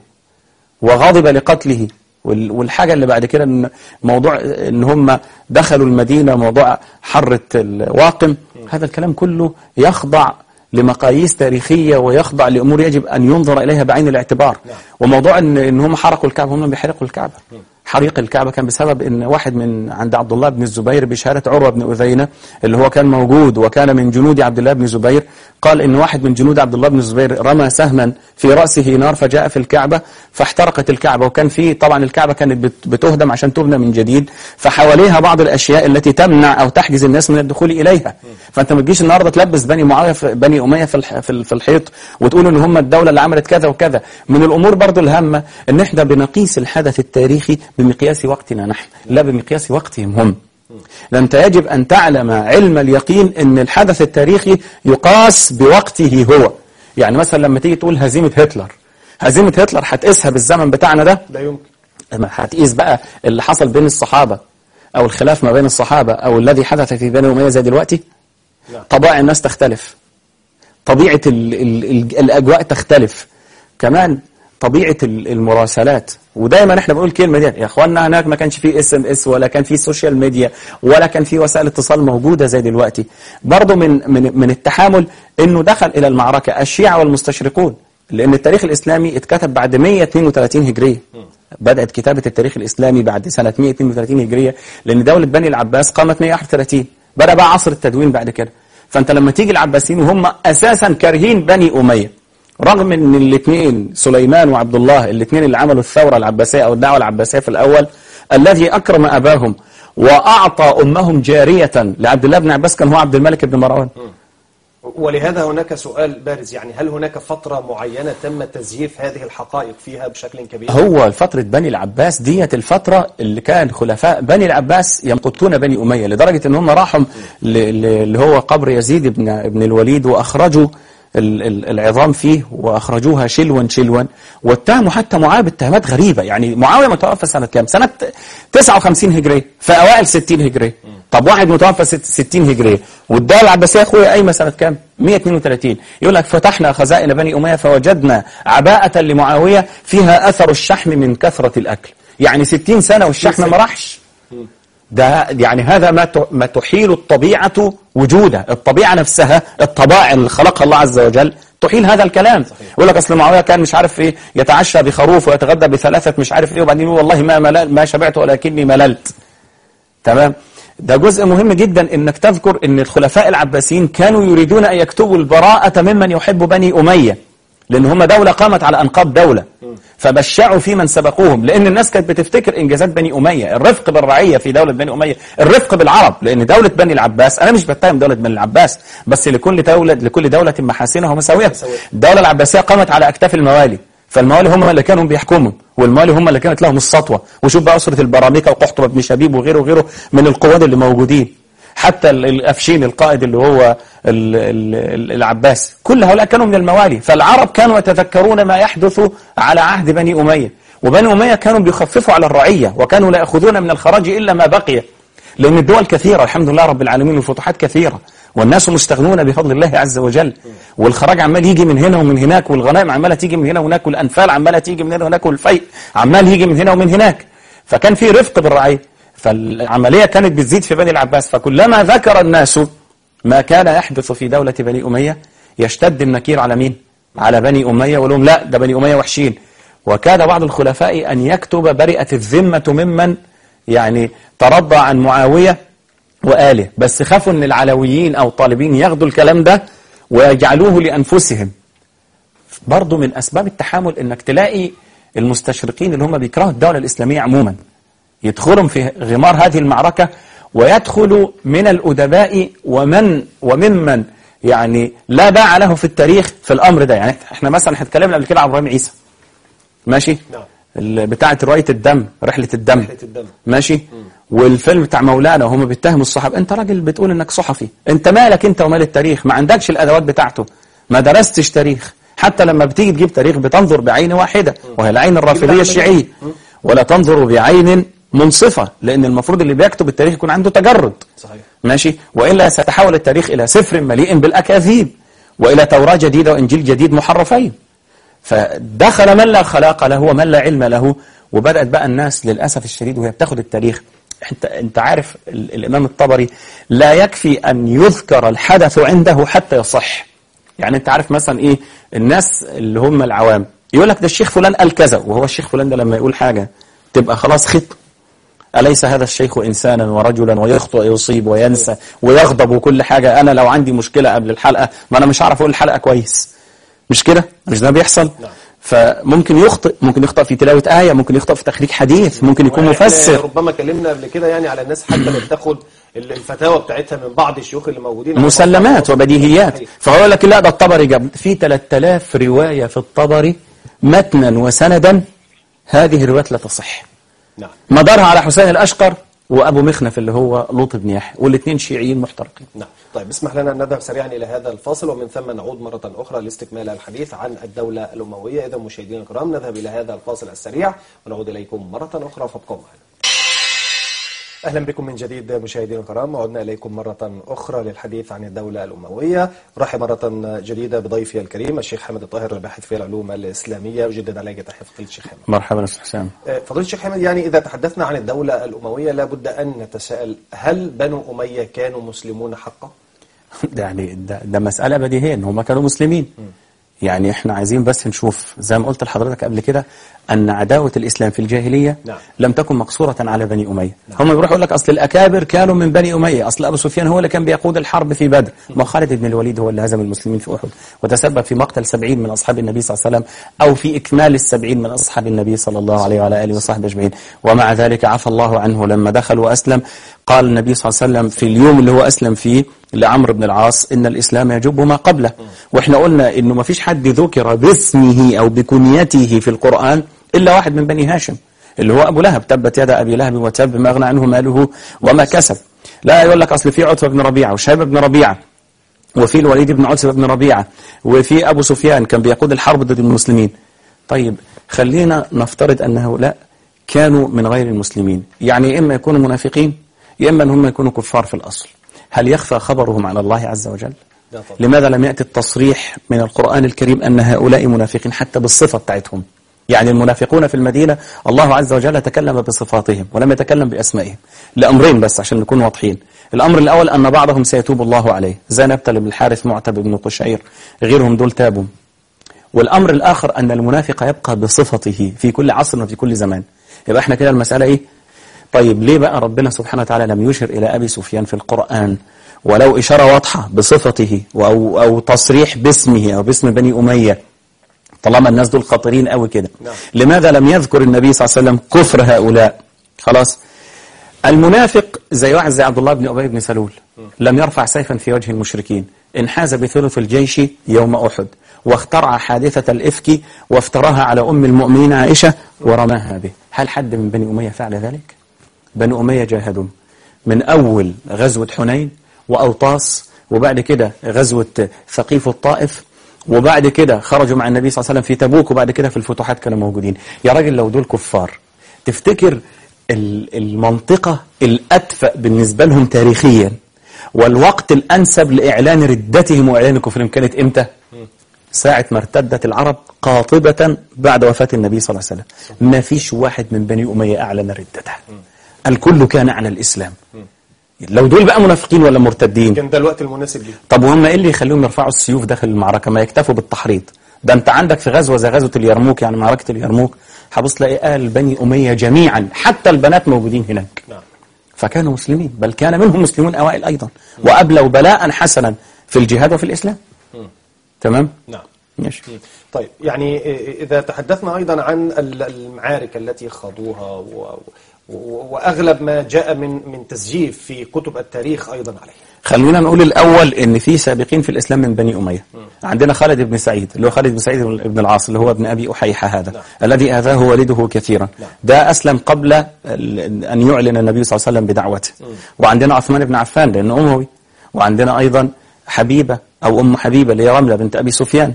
وغضب لقتله وال- والحاجة اللي بعد كده إن موضوع ان هم دخلوا المدينة موضوع حرة الواقم هذا الكلام كله يخضع لمقاييس تاريخية ويخضع لأمور يجب أن ينظر إليها بعين الاعتبار وموضوع إن, إن هم حرقوا الكعبة هم لم يحرقوا الكعبة حريق الكعبة كان بسبب ان واحد من عند عبد الله بن الزبير بشهادة عروة بن أذينة اللي هو كان موجود وكان من جنود عبد الله بن الزبير قال ان واحد من جنود عبد الله بن الزبير رمى سهما في رأسه نار فجاء في الكعبة فاحترقت الكعبة وكان في طبعا الكعبة كانت بت- بتهدم عشان تبنى من جديد فحواليها بعض الأشياء التي تمنع أو تحجز الناس من الدخول إليها فأنت ما تجيش النهارده تلبس بني معاوية في بني أمية في الح- في ال- في الحيط وتقول ان هم الدولة اللي عملت كذا وكذا من الأمور برضو الهامة ان احنا بنقيس الحدث التاريخي بمقياس وقتنا نحن لا بمقياس وقتهم هم لأنت يجب أن تعلم علم اليقين أن الحدث التاريخي يقاس بوقته هو يعني مثلا لما تيجي تقول هزيمة هتلر هزيمة هتلر هتقيسها بالزمن بتاعنا ده لا يمكن أما هتقيس بقى اللي حصل بين الصحابة أو الخلاف ما بين الصحابة أو الذي حدث في بني أمية زي دلوقتي نعم. طبائع الناس تختلف طبيعة ال ال ال الأجواء تختلف كمان طبيعة ال- المراسلات ودايما احنا بنقول الكلمة دي يا اخوانا هناك ما كانش فيه اس ام اس ولا كان فيه سوشيال ميديا ولا كان فيه وسائل اتصال موجودة زي دلوقتي برضه من من من التحامل انه دخل الى المعركة الشيعة والمستشرقون لان التاريخ الاسلامي اتكتب بعد 132 هجرية بدأت كتابة التاريخ الإسلامي بعد سنة 132 هجرية لأن دولة بني العباس قامت 131 بدأ بقى عصر التدوين بعد كده فأنت لما تيجي العباسيين وهم أساسا كارهين بني أمية رغم ان الاثنين سليمان وعبد الله الاثنين اللي عملوا الثورة العباسية أو الدعوة العباسية في الأول الذي أكرم أباهم وأعطى أمهم جارية لعبد الله بن عباس كان هو عبد الملك بن مروان ولهذا هناك سؤال بارز يعني هل هناك فترة معينة تم تزييف هذه الحقائق فيها بشكل كبير؟ هو فترة بني العباس ديت الفترة اللي كان خلفاء بني العباس يمقتون بني أمية لدرجة ان هم راحوا ل- ل- اللي هو قبر يزيد بن, ابن الوليد وأخرجوا ال- ال- العظام فيه وأخرجوها شلوا شلوا واتهموا حتى معاوية باتهامات غريبة يعني معاوية متوفى سنة كام؟ سنة 59 هجرية في أوائل 60 هجرية طب واحد متوفى ست- 60 هجرية والدولة العباسية أخويا قايمة سنة كام؟ 132 يقول لك فتحنا خزائن بني أمية فوجدنا عباءة لمعاوية فيها أثر الشحم من كثرة الأكل يعني 60 سنة والشحم ما راحش ده يعني هذا ما ت- ما تحيل الطبيعة وجوده الطبيعة نفسها الطبائع اللي خلقها الله عز وجل تحيل هذا الكلام يقول لك اصل معاويه كان مش عارف ايه يتعشى بخروف ويتغدى بثلاثه مش عارف ايه وبعدين يقول والله ما ملل ما شبعت ولكني مللت تمام ده جزء مهم جدا انك تذكر ان الخلفاء العباسيين كانوا يريدون ان يكتبوا البراءة ممن يحب بني أمية لان هم دولة قامت على انقاض دولة فبشعوا في من سبقوهم لان الناس كانت بتفتكر انجازات بني أمية الرفق بالرعية في دولة بني أمية الرفق بالعرب لان دولة بني العباس انا مش بتهم دولة بني العباس بس لكل دولة لكل دولة محاسنها ومساوئها الدولة العباسية قامت على اكتاف الموالي فالموالي هم اللي كانوا بيحكموا والموالي هم اللي كانت لهم السطوة وشوف بقى أسرة البراميكة وقحطب بن شبيب وغيره وغيره من القواد اللي موجودين حتى ال- الأفشين القائد اللي هو ال- ال- العباس كل هؤلاء كانوا من الموالي فالعرب كانوا يتذكرون ما يحدث على عهد بني أمية وبني أمية كانوا بيخففوا على الرعية وكانوا لا يأخذون من الخراج إلا ما بقي لأن الدول كثيرة الحمد لله رب العالمين والفتوحات كثيرة والناس مستغنون بفضل الله عز وجل والخراج عمال يجي من هنا ومن هناك والغنائم عمالة تيجي من هنا وهناك والأنفال عمالة تيجي من هنا وهناك والفيء عمال يجي من هنا ومن هناك فكان في رفق بالرعية فالعملية كانت بتزيد في بني العباس فكلما ذكر الناس ما كان يحدث في دولة بني أمية يشتد النكير على مين؟ على بني أمية ولهم لا ده بني أمية وحشين وكاد بعض الخلفاء أن يكتب برئة الذمة ممن يعني ترضى عن معاوية وآله بس خافوا أن العلويين أو الطالبين ياخدوا الكلام ده ويجعلوه لأنفسهم برضو من أسباب التحامل أنك تلاقي المستشرقين اللي هم بيكرهوا الدولة الإسلامية عموما يدخلهم في غمار هذه المعركة ويدخلوا من الأدباء ومن وممن يعني لا باع له في التاريخ في الأمر ده يعني احنا مثلا احنا اتكلمنا قبل كده عن إبراهيم عيسى ماشي نعم. ال- بتاعة رواية الدم رحلة الدم رحلة الدم. ماشي والفيلم بتاع مولانا وهم بيتهموا الصحابة انت راجل بتقول انك صحفي انت مالك انت ومال التاريخ ما عندكش الادوات بتاعته ما درستش تاريخ حتى لما بتيجي تجيب تاريخ بتنظر بعين واحدة وهي العين الرافضية الشيعية ولا تنظر بعين منصفة لان المفروض اللي بيكتب التاريخ يكون عنده تجرد صحيح ماشي وإلا سيتحول التاريخ إلى سفر مليء بالأكاذيب وإلى توراة جديدة وإنجيل جديد محرفين فدخل من لا خلاق له ومن لا علم له وبدأت بقى الناس للأسف الشديد وهي بتاخد التاريخ انت, انت عارف ال- الإمام الطبري لا يكفي أن يذكر الحدث عنده حتى يصح يعني انت عارف مثلا ايه الناس اللي هم العوام يقول لك ده الشيخ فلان قال كذا وهو الشيخ فلان ده لما يقول حاجة تبقى خلاص خط أليس هذا الشيخ إنسانا ورجلا ويخطئ ويصيب وينسى ويغضب وكل حاجة أنا لو عندي مشكلة قبل الحلقة ما أنا مش هعرف أقول الحلقة كويس مش كده مش ده بيحصل نعم. فممكن يخطئ ممكن يخطئ في تلاوة آية ممكن يخطئ في تخريج حديث ممكن يكون وإحنا مفسر ربما كلمنا قبل كده يعني على الناس حتى اللي بتاخد ال- الفتاوى بتاعتها من بعض الشيوخ اللي موجودين مسلمات وبديهيات صحيح. فهو يقول لك لا ده الطبري جاب في 3000 رواية في الطبري متنا وسندا هذه الروايات لا تصح نعم مدارها على حسين الأشقر وأبو مخنف اللي هو لوط بن يحيى والاثنين شيعيين محترقين نعم طيب اسمح لنا أن نذهب سريعا إلى هذا الفاصل ومن ثم نعود مرة أخرى لاستكمال الحديث عن الدولة الأموية إذا مشاهدينا الكرام نذهب إلى هذا الفاصل السريع ونعود إليكم مرة أخرى فابقوا معنا أهلا بكم من جديد مشاهدينا الكرام وعدنا إليكم مرة أخرى للحديث عن الدولة الأموية رحب مرة جديدة بضيفي الكريم الشيخ حمد الطاهر الباحث في العلوم الإسلامية أجدد عليك تحية فضيلة الشيخ حمد مرحبا أستاذ حسام فضيلة الشيخ حمد يعني إذا تحدثنا عن الدولة الأموية لابد أن نتساءل هل بنو أمية كانوا مسلمون حقا؟ ده يعني ده, ده مسألة بديهية ان هم كانوا مسلمين يعني احنا عايزين بس نشوف زي ما قلت لحضرتك قبل كده ان عداوة الاسلام في الجاهلية نعم. لم تكن مقصورة على بني امية هم بيروحوا يقول لك اصل الاكابر كانوا من بني امية اصل ابو سفيان هو اللي كان بيقود الحرب في بدر ما خالد بن الوليد هو اللي هزم المسلمين في احد وتسبب في مقتل سبعين من اصحاب النبي صلى الله عليه وسلم او في اكمال السبعين من اصحاب النبي صلى الله عليه وعلى اله وصحبه اجمعين ومع ذلك عفى الله عنه لما دخل واسلم قال النبي صلى الله عليه وسلم في اليوم اللي هو اسلم فيه لعمرو بن العاص ان الاسلام يجب ما قبله واحنا قلنا انه ما فيش حد ذكر باسمه او بكنيته في القران الا واحد من بني هاشم اللي هو ابو لهب تبت يد ابي لهب وتب ما اغنى عنه ماله وما كسب لا يقول لك اصل في عتبه بن ربيعه وشيبه بن ربيعه وفي الوليد بن عتبه بن ربيعه وفي ابو سفيان كان بيقود الحرب ضد المسلمين طيب خلينا نفترض ان هؤلاء كانوا من غير المسلمين يعني يا اما يكونوا منافقين يا اما ان هم يكونوا كفار في الاصل هل يخفى خبرهم على الله عز وجل لا طبعا. لماذا لم يأتي التصريح من القرآن الكريم أن هؤلاء منافقين حتى بالصفة بتاعتهم يعني المنافقون في المدينة الله عز وجل تكلم بصفاتهم ولم يتكلم بأسمائهم لأمرين بس عشان نكون واضحين الأمر الأول أن بعضهم سيتوب الله عليه زي نبتل بن الحارث معتب بن قشير غيرهم دول تابوا والأمر الآخر أن المنافق يبقى بصفته في كل عصر وفي كل زمان يبقى احنا كده المسألة إيه طيب ليه بقى ربنا سبحانه وتعالى لم يشر إلى أبي سفيان في القرآن ولو إشارة واضحة بصفته أو, أو تصريح باسمه أو باسم بني أمية طالما الناس دول خطيرين قوي كده نعم. لماذا لم يذكر النبي صلى الله عليه وسلم كفر هؤلاء خلاص المنافق زي واحد زي عبد الله بن أبي بن سلول لم يرفع سيفا في وجه المشركين انحاز بثلث الجيش يوم أحد واخترع حادثة الإفك وافتراها على أم المؤمنين عائشة ورماها به هل حد من بني أمية فعل ذلك؟ بني أمية جاهدوا من أول غزوة حنين وأوطاس وبعد كده غزوة ثقيف الطائف وبعد كده خرجوا مع النبي صلى الله عليه وسلم في تبوك وبعد كده في الفتوحات كانوا موجودين يا راجل لو دول كفار تفتكر ال- المنطقة الأدفأ بالنسبة لهم تاريخيا والوقت الأنسب لإعلان ردتهم وإعلان كفرهم كانت إمتى؟ ساعة ما ارتدت العرب قاطبة بعد وفاة النبي صلى الله عليه وسلم ما فيش واحد من بني أمية أعلن ردته الكل كان على الإسلام لو دول بقى منافقين ولا مرتدين كان ده الوقت المناسب ليه طب وهم ايه اللي يخليهم يرفعوا السيوف داخل المعركة ما يكتفوا بالتحريض ده انت عندك في غزوة زي غزوة اليرموك يعني معركة اليرموك هبص تلاقي آل بني أمية جميعا حتى البنات موجودين هناك نعم فكانوا مسلمين بل كان منهم مسلمون أوائل أيضا وأبلوا بلاء حسنا في الجهاد وفي الإسلام تمام نعم ماشي طيب يعني إذا تحدثنا أيضا عن ال- المعارك التي خاضوها و... و... وأغلب ما جاء من من تسجيل في كتب التاريخ أيضا عليه خلينا نقول الأول إن في سابقين في الإسلام من بني أمية عندنا خالد بن سعيد اللي هو خالد بن سعيد بن العاص اللي هو ابن أبي أحيحة هذا نعم. الذي آذاه والده كثيرا نعم. ده أسلم قبل ال- أن يعلن النبي صلى الله عليه وسلم بدعوته وعندنا عثمان بن عفان لأنه أموي وعندنا أيضا حبيبة أو أم حبيبة اللي هي رملة بنت أبي سفيان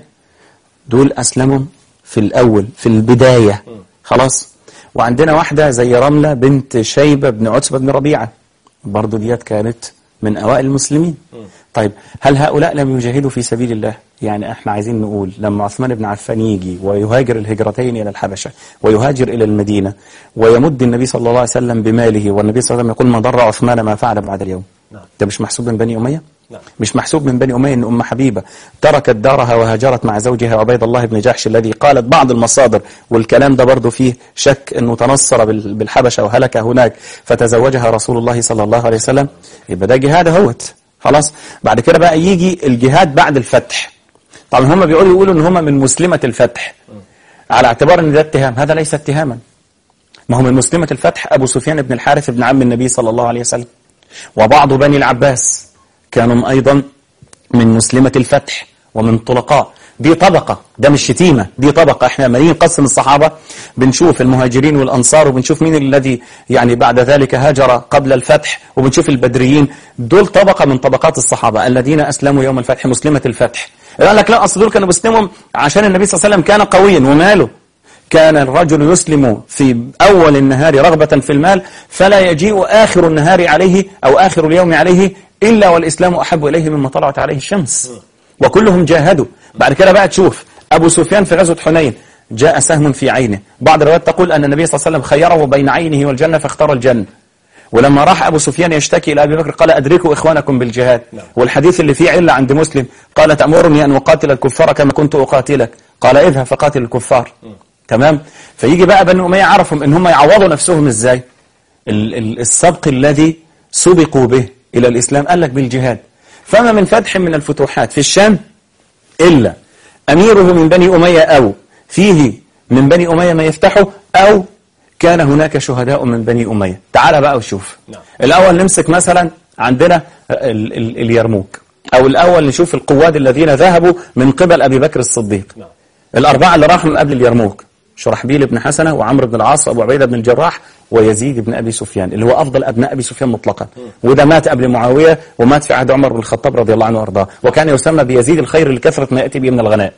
دول أسلموا في الأول في البداية خلاص وعندنا واحدة زي رملة بنت شيبة بن عتبة بن ربيعة برضو ديت كانت من أوائل المسلمين طيب هل هؤلاء لم يجاهدوا في سبيل الله يعني احنا عايزين نقول لما عثمان بن عفان يجي ويهاجر الهجرتين إلى الحبشة ويهاجر إلى المدينة ويمد النبي صلى الله عليه وسلم بماله والنبي صلى الله عليه وسلم يقول ما ضر عثمان ما فعل بعد اليوم نعم. ده مش محسوب من بني أمية نعم. مش محسوب من بني أمية أن أم حبيبة تركت دارها وهاجرت مع زوجها عبيد الله بن جحش الذي قالت بعض المصادر والكلام ده برضه فيه شك أنه تنصر بال- بالحبشة وهلك هناك فتزوجها رسول الله صلى الله عليه وسلم يبقى ده جهاد اهوت خلاص بعد كده بقى يجي الجهاد بعد الفتح طبعا هم بيقولوا يقولوا ان هم من مسلمة الفتح على اعتبار ان ده اتهام هذا ليس اتهاما ما هو من مسلمة الفتح أبو سفيان بن الحارث بن عم النبي صلى الله عليه وسلم وبعض بني العباس كانوا أيضا من مسلمة الفتح ومن طلقاء دي طبقة ده مش شتيمة دي طبقة احنا لما نيجي نقسم الصحابة بنشوف المهاجرين والأنصار وبنشوف مين الذي يعني بعد ذلك هاجر قبل الفتح وبنشوف البدريين دول طبقة من طبقات الصحابة الذين أسلموا يوم الفتح مسلمة الفتح قال لك لا أصل دول كانوا بيسلموا عشان النبي صلى الله عليه وسلم كان قويا وماله كان الرجل يسلم في أول النهار رغبة في المال فلا يجيء آخر النهار عليه أو آخر اليوم عليه إلا والإسلام أحب إليه مما طلعت عليه الشمس وكلهم جاهدوا بعد كده بقى تشوف أبو سفيان في غزوة حنين جاء سهم في عينه بعض الروايات تقول أن النبي صلى الله عليه وسلم خيره بين عينه والجنة فاختار الجنة ولما راح أبو سفيان يشتكي إلى أبي بكر قال أدركوا إخوانكم بالجهاد والحديث اللي فيه علة عند مسلم قال تأمرني أن أقاتل الكفار كما كنت أقاتلك قال اذهب فقاتل الكفار تمام فيجي بقى بني أمية عرفهم إن هم يعوضوا نفسهم إزاي ال- ال- السبق الذي سبقوا به إلى الإسلام قال لك بالجهاد فما من فتح من الفتوحات في الشام إلا أميره من بني أمية أو فيه من بني أمية ما يفتحه أو كان هناك شهداء من بني أمية تعال بقى وشوف نعم. الأول نمسك مثلا عندنا ال ال اليرموك أو الأول نشوف القواد الذين ذهبوا من قبل أبي بكر الصديق نعم. الأربعة اللي راحوا من قبل اليرموك شرحبيل بن حسنة وعمرو بن العاص وأبو عبيدة بن الجراح ويزيد بن أبي سفيان اللي هو أفضل أبناء أبي سفيان مطلقا وده مات قبل معاوية ومات في عهد عمر بن الخطاب رضي الله عنه وأرضاه وكان يسمى بيزيد الخير لكثرة ما يأتي به من الغناء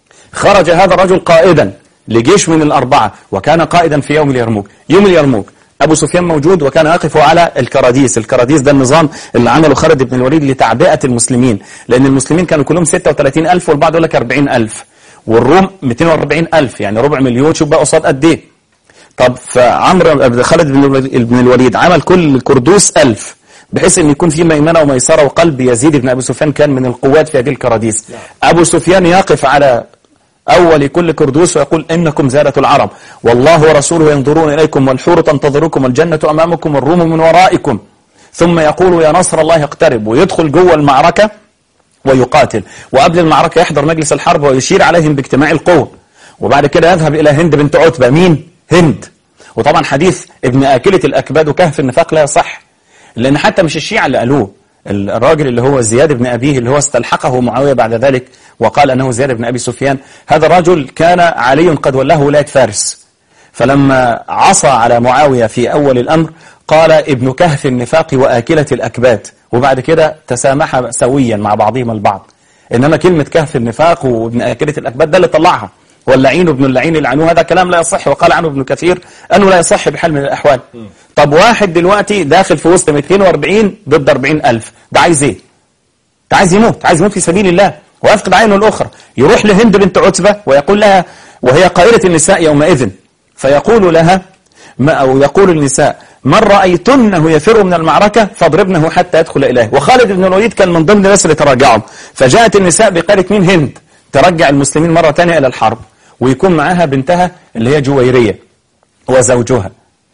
خرج هذا الرجل قائدا لجيش من الأربعة وكان قائدا في يوم اليرموك يوم اليرموك أبو سفيان موجود وكان يقف على الكراديس الكراديس ده النظام اللي عمله خالد بن الوليد لتعبئة المسلمين لأن المسلمين كانوا كلهم 36 ألف والبعض يقول لك 40 ألف والروم 240 ألف يعني ربع مليون شوف بقى قصاد قد ايه طب فعمرو خالد بن الوليد عمل كل كردوس ألف بحيث ان يكون في ميمنه وميسره وقلب يزيد بن ابي سفيان كان من القوات في هذه الكراديس ابو سفيان يقف على أول كل كردوس ويقول إنكم زادة العرب والله ورسوله ينظرون إليكم والحور تنتظركم والجنة أمامكم والروم من ورائكم ثم يقول يا نصر الله اقترب ويدخل جوه المعركة ويقاتل وقبل المعركة يحضر مجلس الحرب ويشير عليهم باجتماع القوة وبعد كده يذهب إلى هند بنت عتبة مين؟ هند وطبعا حديث ابن آكلة الأكباد وكهف النفاق لا يصح لأن حتى مش الشيعة اللي قالوه الراجل اللي هو زياد بن أبيه اللي هو استلحقه معاوية بعد ذلك وقال أنه زياد بن أبي سفيان هذا الرجل كان علي قد ولاه ولاية فارس فلما عصى على معاوية في أول الأمر قال ابن كهف النفاق وآكلة الأكباد وبعد كده تسامح سويا مع بعضهم البعض إنما كلمة كهف النفاق وابن آكلة الأكباد ده اللي طلعها واللعين ابن اللعين اللي هذا كلام لا يصح وقال عنه ابن كثير أنه لا يصح بحال من الأحوال طب واحد دلوقتي داخل في وسط 240 ضد 40 ألف ده عايز ايه ده عايز يموت عايز يموت في سبيل الله ويفقد عينه الأخرى يروح لهند بنت عتبة ويقول لها وهي قائلة النساء يومئذ فيقول لها ما أو يقول النساء من رأيتنه يفر من المعركة فاضربنه حتى يدخل إليه وخالد بن الوليد كان من ضمن الناس اللي تراجعوا فجاءت النساء بقالة مين هند ترجع المسلمين مرة ثانية إلى الحرب ويكون معاها بنتها اللي هي جويرية وزوجها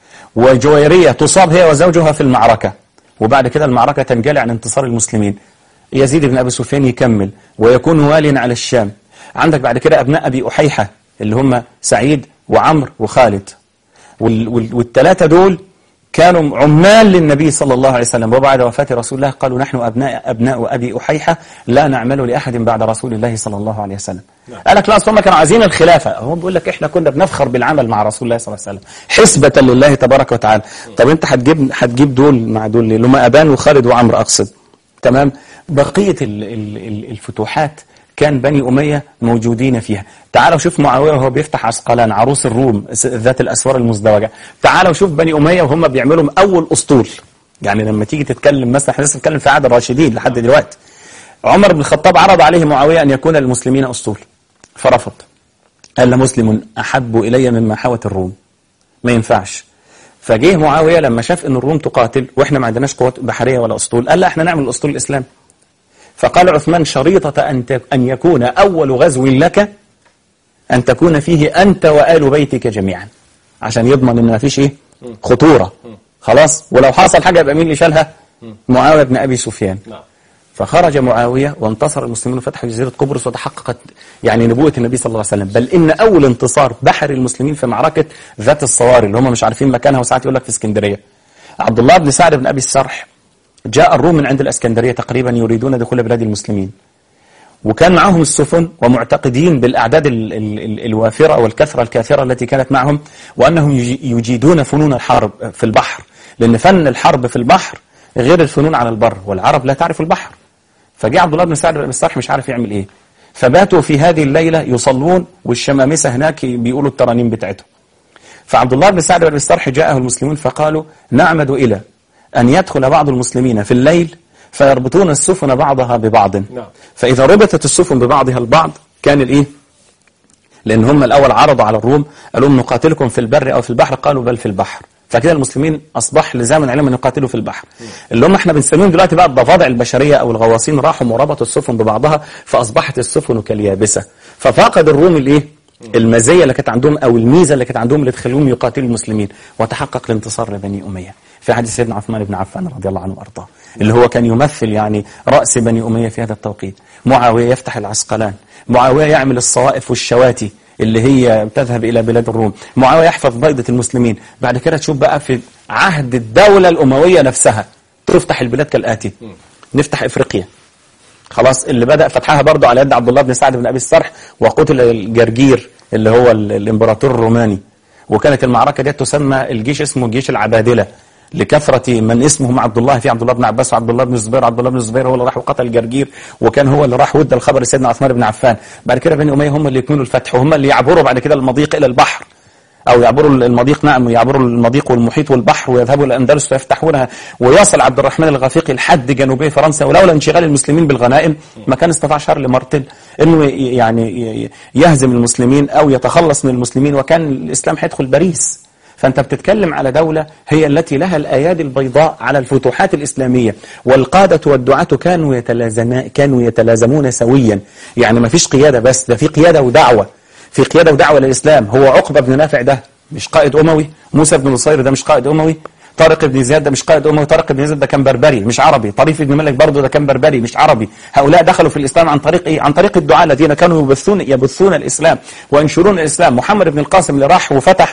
وجويرية تصاب هي وزوجها في المعركة وبعد كده المعركة تنجلي عن انتصار المسلمين يزيد بن أبي سفيان يكمل ويكون واليا على الشام عندك بعد كده أبناء أبي أحيحة اللي هم سعيد وعمر وخالد والثلاثة دول كانوا عمال للنبي صلى الله عليه وسلم وبعد وفاة رسول الله قالوا نحن أبناء أبناء أبي أحيحة لا نعمل لأحد بعد رسول الله صلى الله عليه وسلم نعم. قال لك لا أصلا كانوا عايزين الخلافة هو بيقول لك إحنا كنا بنفخر بالعمل مع رسول الله صلى الله عليه وسلم حسبة لله تبارك وتعالى طب أنت هتجيب هتجيب دول مع دول اللي هم أبان وخالد وعمر أقصد تمام بقية الفتوحات كان بني أمية موجودين فيها تعالوا شوف معاوية وهو بيفتح عسقلان عروس الروم ذات الأسوار المزدوجة تعالوا شوف بني أمية وهم بيعملوا أول أسطول يعني لما تيجي تتكلم مثلا احنا لسه بنتكلم في عهد الراشدين لحد دلوقتي عمر بن الخطاب عرض عليه معاوية أن يكون للمسلمين أسطول فرفض قال مسلم أحب إلي مما حوت الروم ما ينفعش فجه معاوية لما شاف أن الروم تقاتل وإحنا ما عندناش قوات بحرية ولا أسطول قال لا إحنا نعمل الأسطول الإسلامي فقال عثمان شريطة أن أن يكون أول غزو لك أن تكون فيه أنت وآل بيتك جميعا عشان يضمن أن ما فيش إيه خطورة خلاص ولو حصل حاجة يبقى مين اللي شالها معاوية بن أبي سفيان نعم. فخرج معاوية وانتصر المسلمون وفتحوا جزيرة قبرص وتحققت يعني نبوة النبي صلى الله عليه وسلم بل إن أول انتصار بحر المسلمين في معركة ذات الصواري اللي هم مش عارفين مكانها وساعات يقول لك في اسكندرية عبد الله بن سعد بن أبي السرح جاء الروم من عند الأسكندرية تقريبا يريدون دخول بلاد المسلمين وكان معهم السفن ومعتقدين بالأعداد ال ال الوافرة والكثرة الكاثرة التي كانت معهم وأنهم يجيدون فنون الحرب في البحر لأن فن الحرب في البحر غير الفنون على البر والعرب لا تعرف البحر فجاء عبد الله بن سعد بن الصالح مش عارف يعمل ايه فباتوا في هذه الليلة يصلون والشمامسة هناك بيقولوا الترانيم بتاعتهم فعبد الله بن سعد بن الصرح جاءه المسلمون فقالوا نعمد إلى أن يدخل بعض المسلمين في الليل فيربطون السفن بعضها ببعض نعم. فإذا ربطت السفن ببعضها البعض كان الإيه لأن هم الأول عرضوا على الروم قالوا نقاتلكم في البر أو في البحر قالوا بل في البحر فكده المسلمين أصبح لزاما عليهم أن يقاتلوا في البحر اللي هم احنا بنسميهم دلوقتي بقى الضفادع البشرية أو الغواصين راحوا وربطوا السفن ببعضها فأصبحت السفن كاليابسة ففقد الروم الإيه المزية اللي كانت عندهم أو الميزة اللي كانت عندهم اللي تخليهم يقاتلوا المسلمين وتحقق الانتصار لبني أمية في حديث سيدنا عثمان بن عفان رضي الله عنه وأرضاه اللي هو كان يمثل يعني رأس بني أمية في هذا التوقيت معاوية يفتح العسقلان معاوية يعمل الصوائف والشواتي اللي هي تذهب إلى بلاد الروم معاوية يحفظ بيضة المسلمين بعد كده تشوف بقى في عهد الدولة الأموية نفسها تفتح البلاد كالآتي نفتح إفريقيا خلاص اللي بدأ فتحها برضه على يد عبد الله بن سعد بن أبي الصرح وقتل الجرجير اللي هو الإمبراطور الروماني وكانت المعركة دي تسمى الجيش اسمه جيش العبادلة لكثرة من اسمهم عبد الله في عبد الله بن عباس وعبد الله بن الزبير عبد الله بن الزبير هو اللي راح وقتل الجرجير وكان هو اللي راح ودى الخبر لسيدنا عثمان بن عفان بعد كده بني أمية هم اللي يكملوا الفتح وهم اللي يعبروا بعد كده المضيق إلى البحر أو يعبروا المضيق نعم يعبروا المضيق والمحيط والبحر ويذهبوا إلى الأندلس ويفتحونها ويصل عبد الرحمن الغفيقي لحد جنوبي فرنسا ولولا انشغال المسلمين بالغنائم ما كان استطاع شارل مارتل أنه يعني يهزم المسلمين أو يتخلص من المسلمين وكان الإسلام هيدخل باريس فأنت بتتكلم على دولة هي التي لها الآيادي البيضاء على الفتوحات الإسلامية والقادة والدعاة كانوا يتلازم كانوا يتلازمون سويا يعني ما فيش قيادة بس ده في قيادة ودعوة في قيادة ودعوة للإسلام هو عقبة بن نافع ده مش قائد أموي موسى بن نصير ده مش قائد أموي طارق بن زياد ده مش قائد أموي طارق بن زياد ده كان بربري مش عربي طريف بن مالك برضه ده كان بربري مش عربي هؤلاء دخلوا في الإسلام عن طريق إيه؟ عن طريق الدعاء الذين كانوا يبثون يبثون الإسلام وينشرون الإسلام محمد بن القاسم اللي راح وفتح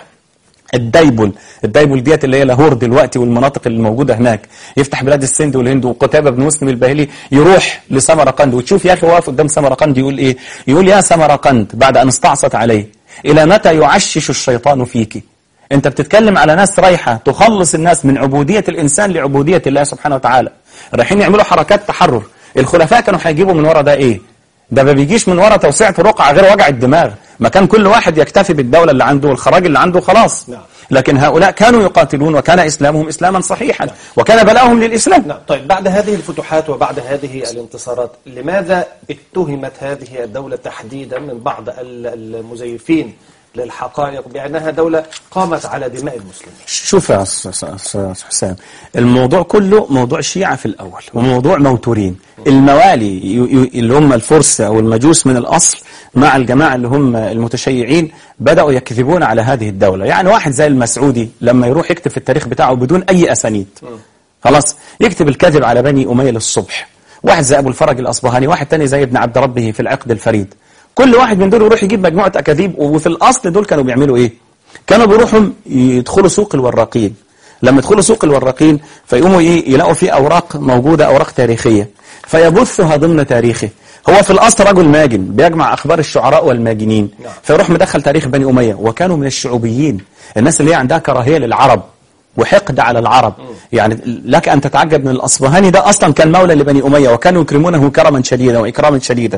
الديبل الديبل ديت اللي هي لاهور دلوقتي والمناطق اللي موجودة هناك يفتح بلاد السند والهند وقتابة بن مسلم الباهلي يروح لسمرقند وتشوف يا أخي واقف قدام سمرقند يقول إيه يقول يا سمرقند بعد أن استعصت عليه إلى متى يعشش الشيطان فيك أنت بتتكلم على ناس رايحة تخلص الناس من عبودية الإنسان لعبودية الله سبحانه وتعالى رايحين يعملوا حركات تحرر الخلفاء كانوا هيجيبوا من ورا ده إيه ده ما بيجيش من ورا توسعة رقعة غير وجع الدماغ ما كان كل واحد يكتفي بالدولة اللي عنده والخراج اللي عنده خلاص نعم. لكن هؤلاء كانوا يقاتلون وكان إسلامهم إسلاما صحيحا وكان بلاؤهم للإسلام نعم طيب بعد هذه الفتوحات وبعد هذه الانتصارات لماذا اتهمت هذه الدولة تحديدا من بعض ال- المزيفين للحقائق بأنها دولة قامت على دماء المسلمين شوف يا أستاذ- أستاذ حسام الموضوع كله موضوع شيعة في الأول وموضوع موتورين الموالي ي- ي- اللي هم الفرس أو المجوس من الأصل مع الجماعة اللي هم المتشيعين بدأوا يكذبون على هذه الدولة يعني واحد زي المسعودي لما يروح يكتب في التاريخ بتاعه بدون أي أسانيد خلاص يكتب الكذب على بني أمية للصبح واحد زي أبو الفرج الأصبهاني واحد تاني زي ابن عبد ربه في العقد الفريد كل واحد من دول يروح يجيب مجموعة أكاذيب وفي الأصل دول كانوا بيعملوا إيه كانوا بيروحوا يدخلوا سوق الوراقين لما يدخلوا سوق الوراقين فيقوموا إيه يلاقوا فيه أوراق موجودة أوراق تاريخية فيبثها ضمن تاريخه هو في الأصل رجل ماجن بيجمع أخبار الشعراء والماجنين نعم. فيروح مدخل تاريخ بني أمية وكانوا من الشعوبيين الناس اللي هي عندها كراهية للعرب وحقد على العرب يعني لك أن تتعجب من الأصبهاني ده أصلا كان مولى لبني أمية وكانوا يكرمونه كرما شديدا وإكراما شديدا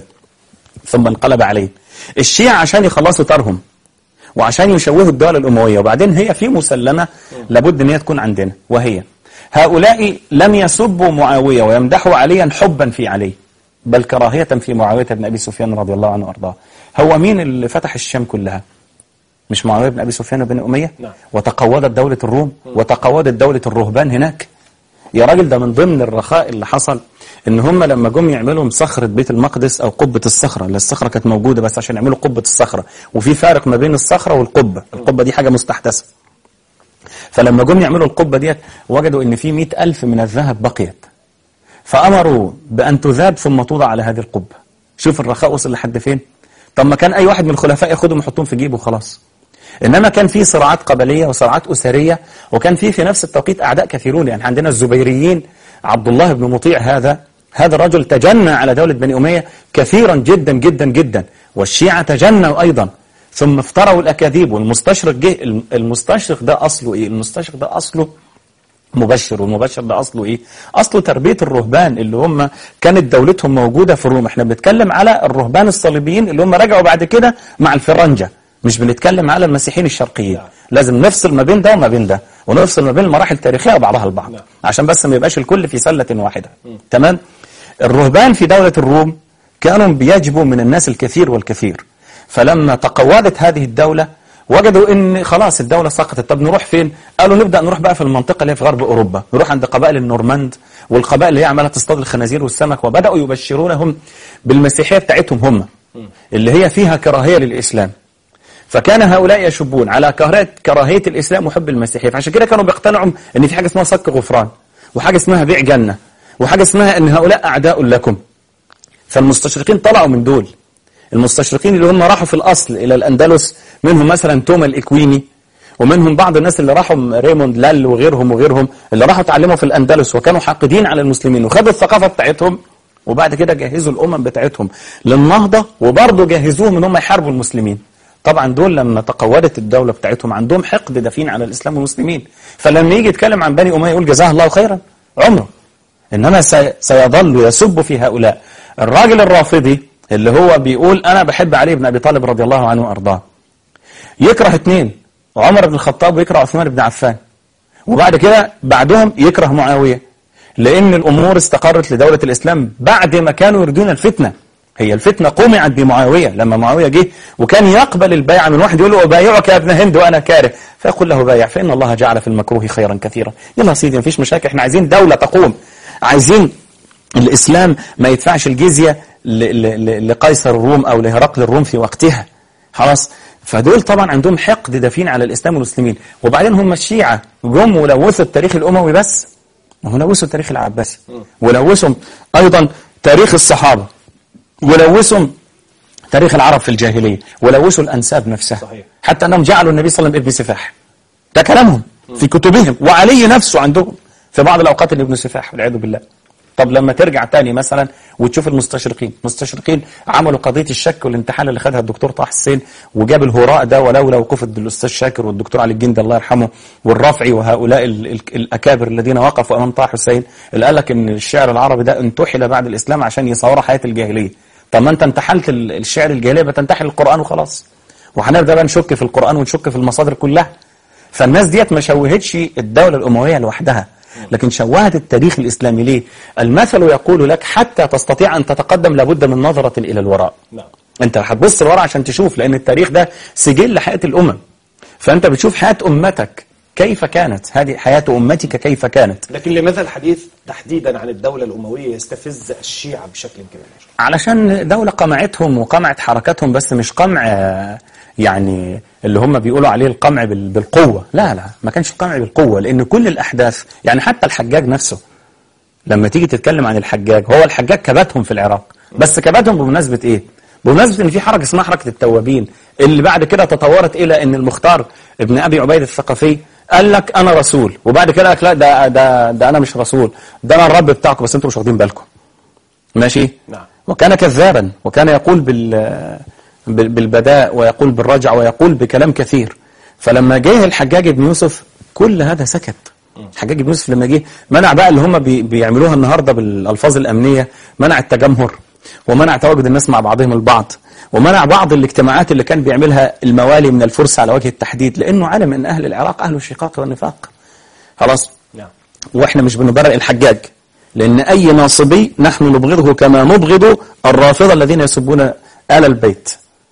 ثم انقلب عليه الشيعة عشان يخلصوا طارهم وعشان يشوهوا الدولة الأموية وبعدين هي في مسلمة لابد أن هي تكون عندنا وهي هؤلاء لم يسبوا معاوية ويمدحوا عليا حبا في علي بل كراهية في معاوية بن أبي سفيان رضي الله عنه وأرضاه هو مين اللي فتح الشام كلها مش معاوية بن أبي سفيان بن أمية نعم. وتقوضت دولة الروم وتقوضت دولة الرهبان هناك يا راجل ده من ضمن الرخاء اللي حصل ان هم لما جم يعملوا صخرة بيت المقدس او قبة الصخرة اللي الصخرة كانت موجودة بس عشان يعملوا قبة الصخرة وفي فارق ما بين الصخرة والقبة القبة دي حاجة مستحدثة فلما جم يعملوا القبة ديت وجدوا ان في مئة ألف من الذهب بقيت فأمروا بأن تذاب ثم توضع على هذه القبة شوف الرخاء وصل لحد فين طب ما كان أي واحد من الخلفاء ياخدهم ويحطهم في جيبه وخلاص إنما كان في صراعات قبلية وصراعات أسرية وكان في في نفس التوقيت أعداء كثيرون يعني عندنا الزبيريين عبد الله بن مطيع هذا هذا الرجل تجنى على دولة بني أمية كثيرا جدا جدا جدا والشيعة تجنوا أيضا ثم افتروا الأكاذيب والمستشرق جه المستشرق ده أصله إيه المستشرق ده أصله مبشر والمبشر ده أصله إيه أصله تربية الرهبان اللي هم كانت دولتهم موجودة في الروم احنا بنتكلم على الرهبان الصليبيين اللي هم رجعوا بعد كده مع الفرنجة مش بنتكلم على المسيحيين الشرقيين لازم نفصل ما بين ده وما بين ده ونفصل ما بين المراحل التاريخية وبعضها البعض نعم. عشان بس ما يبقاش الكل في سلة واحدة تمام الرهبان في دولة الروم كانوا بيجبوا من الناس الكثير والكثير فلما تقوضت هذه الدولة وجدوا ان خلاص الدولة سقطت طب نروح فين قالوا نبدأ نروح بقى في المنطقة اللي هي في غرب أوروبا نروح عند قبائل النورماند والقبائل اللي هي عمالة تصطاد الخنازير والسمك وبدأوا يبشرونهم بالمسيحية بتاعتهم هم اللي هي فيها كراهية للإسلام فكان هؤلاء يشبون على كراهية كراهية الإسلام وحب المسيحية فعشان كده كانوا بيقتنعوا ان في حاجة اسمها صك غفران وحاجة اسمها بيع جنة وحاجة اسمها ان هؤلاء أعداء لكم فالمستشرقين طلعوا من دول المستشرقين اللي هم راحوا في الأصل إلى الأندلس منهم مثلا توما الإكويني ومنهم بعض الناس اللي راحوا ريموند لال وغيرهم وغيرهم اللي راحوا اتعلموا في الأندلس وكانوا حاقدين على المسلمين وخدوا الثقافة بتاعتهم وبعد كده جهزوا الأمم بتاعتهم للنهضة وبرضه جهزوهم ان هم يحاربوا المسلمين طبعا دول لما تقودت الدولة بتاعتهم عندهم حقد دفين على الإسلام والمسلمين فلما يجي يتكلم عن بني أمية يقول جزاه الله خيرا عمره إنما سي- سيظل يسب في هؤلاء الراجل الرافضي اللي هو بيقول أنا بحب علي بن أبي طالب رضي الله عنه وأرضاه يكره اثنين عمر بن الخطاب ويكره عثمان بن عفان وبعد كده بعدهم يكره معاوية لأن الأمور استقرت لدولة الإسلام بعد ما كانوا يريدون الفتنة هي الفتنة قمعت بمعاوية لما معاوية جه وكان يقبل البيعة من واحد يقول له أبايعك يا ابن هند وأنا كاره فيقول له بايع فإن الله جعل في المكروه خيرا كثيرا يلا يا سيدي مفيش مشاكل احنا عايزين دولة تقوم عايزين الإسلام ما يدفعش الجزية ل- ل- ل- لقيصر الروم أو لهرقل الروم في وقتها خلاص فدول طبعا عندهم حقد دفين على الإسلام والمسلمين وبعدين هم الشيعة جم ولوثوا التاريخ الأموي بس وهم لوثوا التاريخ العباسي ولوثوا أيضا تاريخ الصحابة ولوثوا تاريخ العرب في الجاهلية ولوثوا الأنساب نفسها صحيح. حتى أنهم جعلوا النبي صلى الله عليه وسلم ابن سفاح ده كلامهم في كتبهم وعلي نفسه عندهم في بعض الأوقات اللي ابن سفاح والعياذ بالله طب لما ترجع تاني مثلا وتشوف المستشرقين المستشرقين عملوا قضية الشك والانتحال اللي خدها الدكتور طه حسين وجاب الهراء ده ولولا وقوف الأستاذ شاكر والدكتور علي الجندي الله يرحمه والرافعي وهؤلاء ال- ال- الأكابر الذين وقفوا أمام طه حسين اللي قال لك إن الشعر العربي ده انتحل بعد الإسلام عشان يصور حياة الجاهلية طب ما أنت انتحلت ال- الشعر الجاهلية بتنتحل القرآن وخلاص وهنبدأ بقى نشك في القرآن ونشك في المصادر كلها فالناس ديت ما شوهتش الدولة الأموية لوحدها لكن شوهت التاريخ الإسلامي ليه؟ المثل يقول لك حتى تستطيع أن تتقدم لابد من نظرة إلى الوراء نعم أنت هتبص لورا عشان تشوف لأن التاريخ ده سجل حياة الأمم فأنت بتشوف حياة أمتك كيف كانت هذه حياة أمتك كيف كانت لكن لماذا الحديث تحديدا عن الدولة الأموية يستفز الشيعة بشكل كبير علشان دولة قمعتهم وقمعت حركاتهم بس مش قمع آه، يعني اللي هم بيقولوا عليه القمع بال- بالقوة لا لا ما كانش القمع بالقوة لأن كل الأحداث يعني حتى الحجاج نفسه لما تيجي تتكلم عن الحجاج هو الحجاج كبتهم في العراق بس كبتهم بمناسبة إيه؟ بمناسبة إن في حركة اسمها حركة التوابين اللي بعد كده تطورت إلى إن المختار ابن أبي عبيد الثقفي قال لك أنا رسول وبعد كده قال لك لا ده ده ده أنا مش رسول ده أنا الرب بتاعكم بس أنتم مش واخدين بالكم ماشي نعم. وكان كذابا وكان يقول بال بال- بالبداء ويقول بالرجع ويقول بكلام كثير فلما جه الحجاج بن يوسف كل هذا سكت الحجاج بن يوسف لما جه منع بقى اللي هم بي بيعملوها النهارده بالالفاظ الامنيه منع التجمهر ومنع تواجد الناس مع بعضهم البعض ومنع بعض الاجتماعات اللي كان بيعملها الموالي من الفرس على وجه التحديد لانه علم ان اهل العراق اهل الشقاق والنفاق خلاص نعم واحنا مش بنبرئ الحجاج لان اي ناصبي نحن نبغضه كما نبغض الرافضه الذين يسبون آل البيت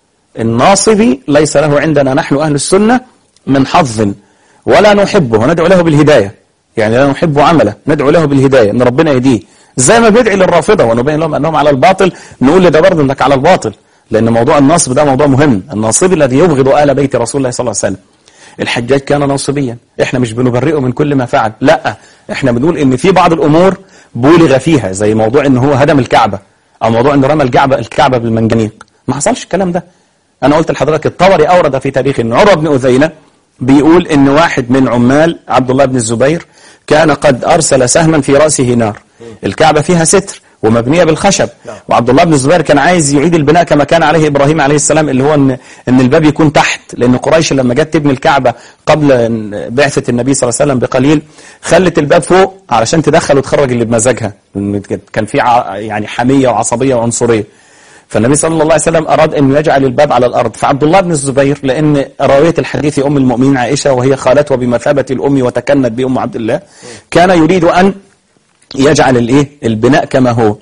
الناصبي ليس له عندنا نحن اهل السنه من حظ ولا نحبه وندعو له بالهدايه يعني لا نحب عمله ندعو له بالهدايه ان ربنا يهديه زي ما بيدعي للرافضه ونبين لهم انهم على الباطل نقول لده برضه انك على الباطل لان موضوع النصب ده موضوع مهم الناصبي الذي يبغض آل بيت رسول الله صلى الله عليه وسلم الحجاج كان ناصبيا احنا مش بنبرئه من كل ما فعل لا احنا بنقول ان في بعض الامور بولغ فيها زي موضوع ان هو هدم الكعبه او موضوع انه رمى الكعبه الكعبه بالمنجنيق ما حصلش الكلام ده انا قلت لحضرتك الطبري اورد في تاريخ ان عروه بن اذينه بيقول ان واحد من عمال عبد الله بن الزبير كان قد ارسل سهما في راسه نار الكعبه فيها ستر ومبنيه بالخشب نعم. وعبد الله بن الزبير كان عايز يعيد البناء كما كان عليه ابراهيم عليه السلام اللي هو ان ان الباب يكون تحت لان قريش لما جت تبني الكعبه قبل بعثه النبي صلى الله عليه وسلم بقليل خلت الباب فوق علشان تدخل وتخرج اللي بمزاجها لأن كان في ع- يعني حميه وعصبيه وعنصريه فالنبي صلى الله عليه وسلم أراد أن يجعل الباب على الأرض فعبد الله بن الزبير لأن راوية الحديث أم المؤمنين عائشة وهي خالته بمثابة الأم وتكنت بأم عبد الله كان يريد أن يجعل الايه البناء كما هو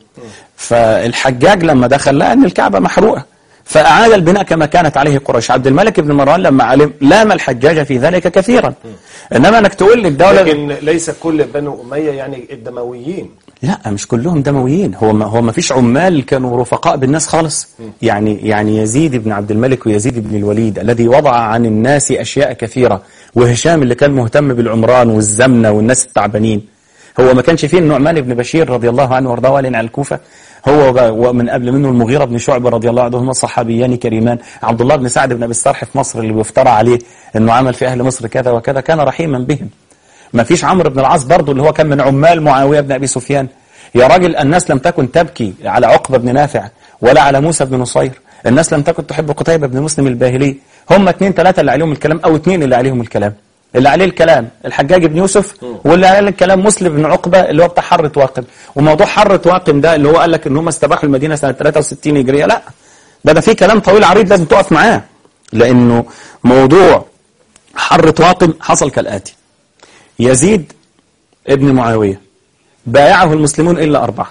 فالحجاج لما دخل لقى ان الكعبه محروقه فاعاد البناء كما كانت عليه قريش عبد الملك بن مروان لما علم لام الحجاج في ذلك كثيرا انما انك تقول لي الدوله لكن ليس كل بنو أمية يعني الدمويين لا مش كلهم دمويين هو ما هو ما فيش عمال كانوا رفقاء بالناس خالص يعني يعني يزيد بن عبد الملك ويزيد بن الوليد الذي وضع عن الناس اشياء كثيره وهشام اللي كان مهتم بالعمران والزمنه والناس التعبانين هو ما كانش فيه النعمان بن بشير رضي الله عنه وارضاه والين على الكوفه هو وب- ومن قبل منه المغيرة بن شعبة رضي الله عنهما صحابيان كريمان عبد الله بن سعد بن أبي الصرح في مصر اللي بيفترى عليه أنه عمل في أهل مصر كذا وكذا كان رحيما بهم ما فيش عمرو بن العاص برضه اللي هو كان من عمال معاوية بن أبي سفيان يا راجل الناس لم تكن تبكي على عقبة بن نافع ولا على موسى بن نصير الناس لم تكن تحب قتيبة بن مسلم الباهلي هم اثنين ثلاثة اللي عليهم الكلام أو اثنين اللي عليهم الكلام اللي عليه الكلام الحجاج بن يوسف واللي عليه الكلام مسلم بن عقبة اللي هو بتاع حرة واقم وموضوع حرة واقم ده اللي هو قال لك ان هم استباحوا المدينة سنة 63 هجرية لا ده ده في كلام طويل عريض لازم تقف معاه لانه موضوع حر طواقم حصل كالآتي يزيد ابن معاوية بايعه المسلمون إلا أربعة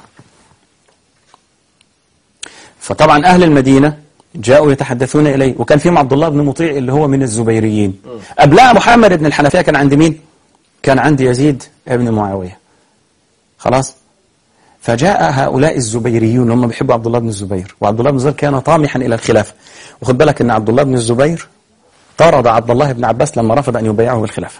فطبعا أهل المدينة جاءوا يتحدثون إليه وكان فيهم عبد الله بن مطيع اللي هو من الزبيريين قبلها محمد بن الحنفية كان عند مين؟ كان عند يزيد ابن معاوية خلاص فجاء هؤلاء الزبيريون هم بيحبوا عبد الله بن الزبير وعبد الله بن الزبير كان طامحا إلى الخلافة وخد بالك أن عبد الله بن الزبير طرد عبد الله بن عباس لما رفض أن يبايعه بالخلافة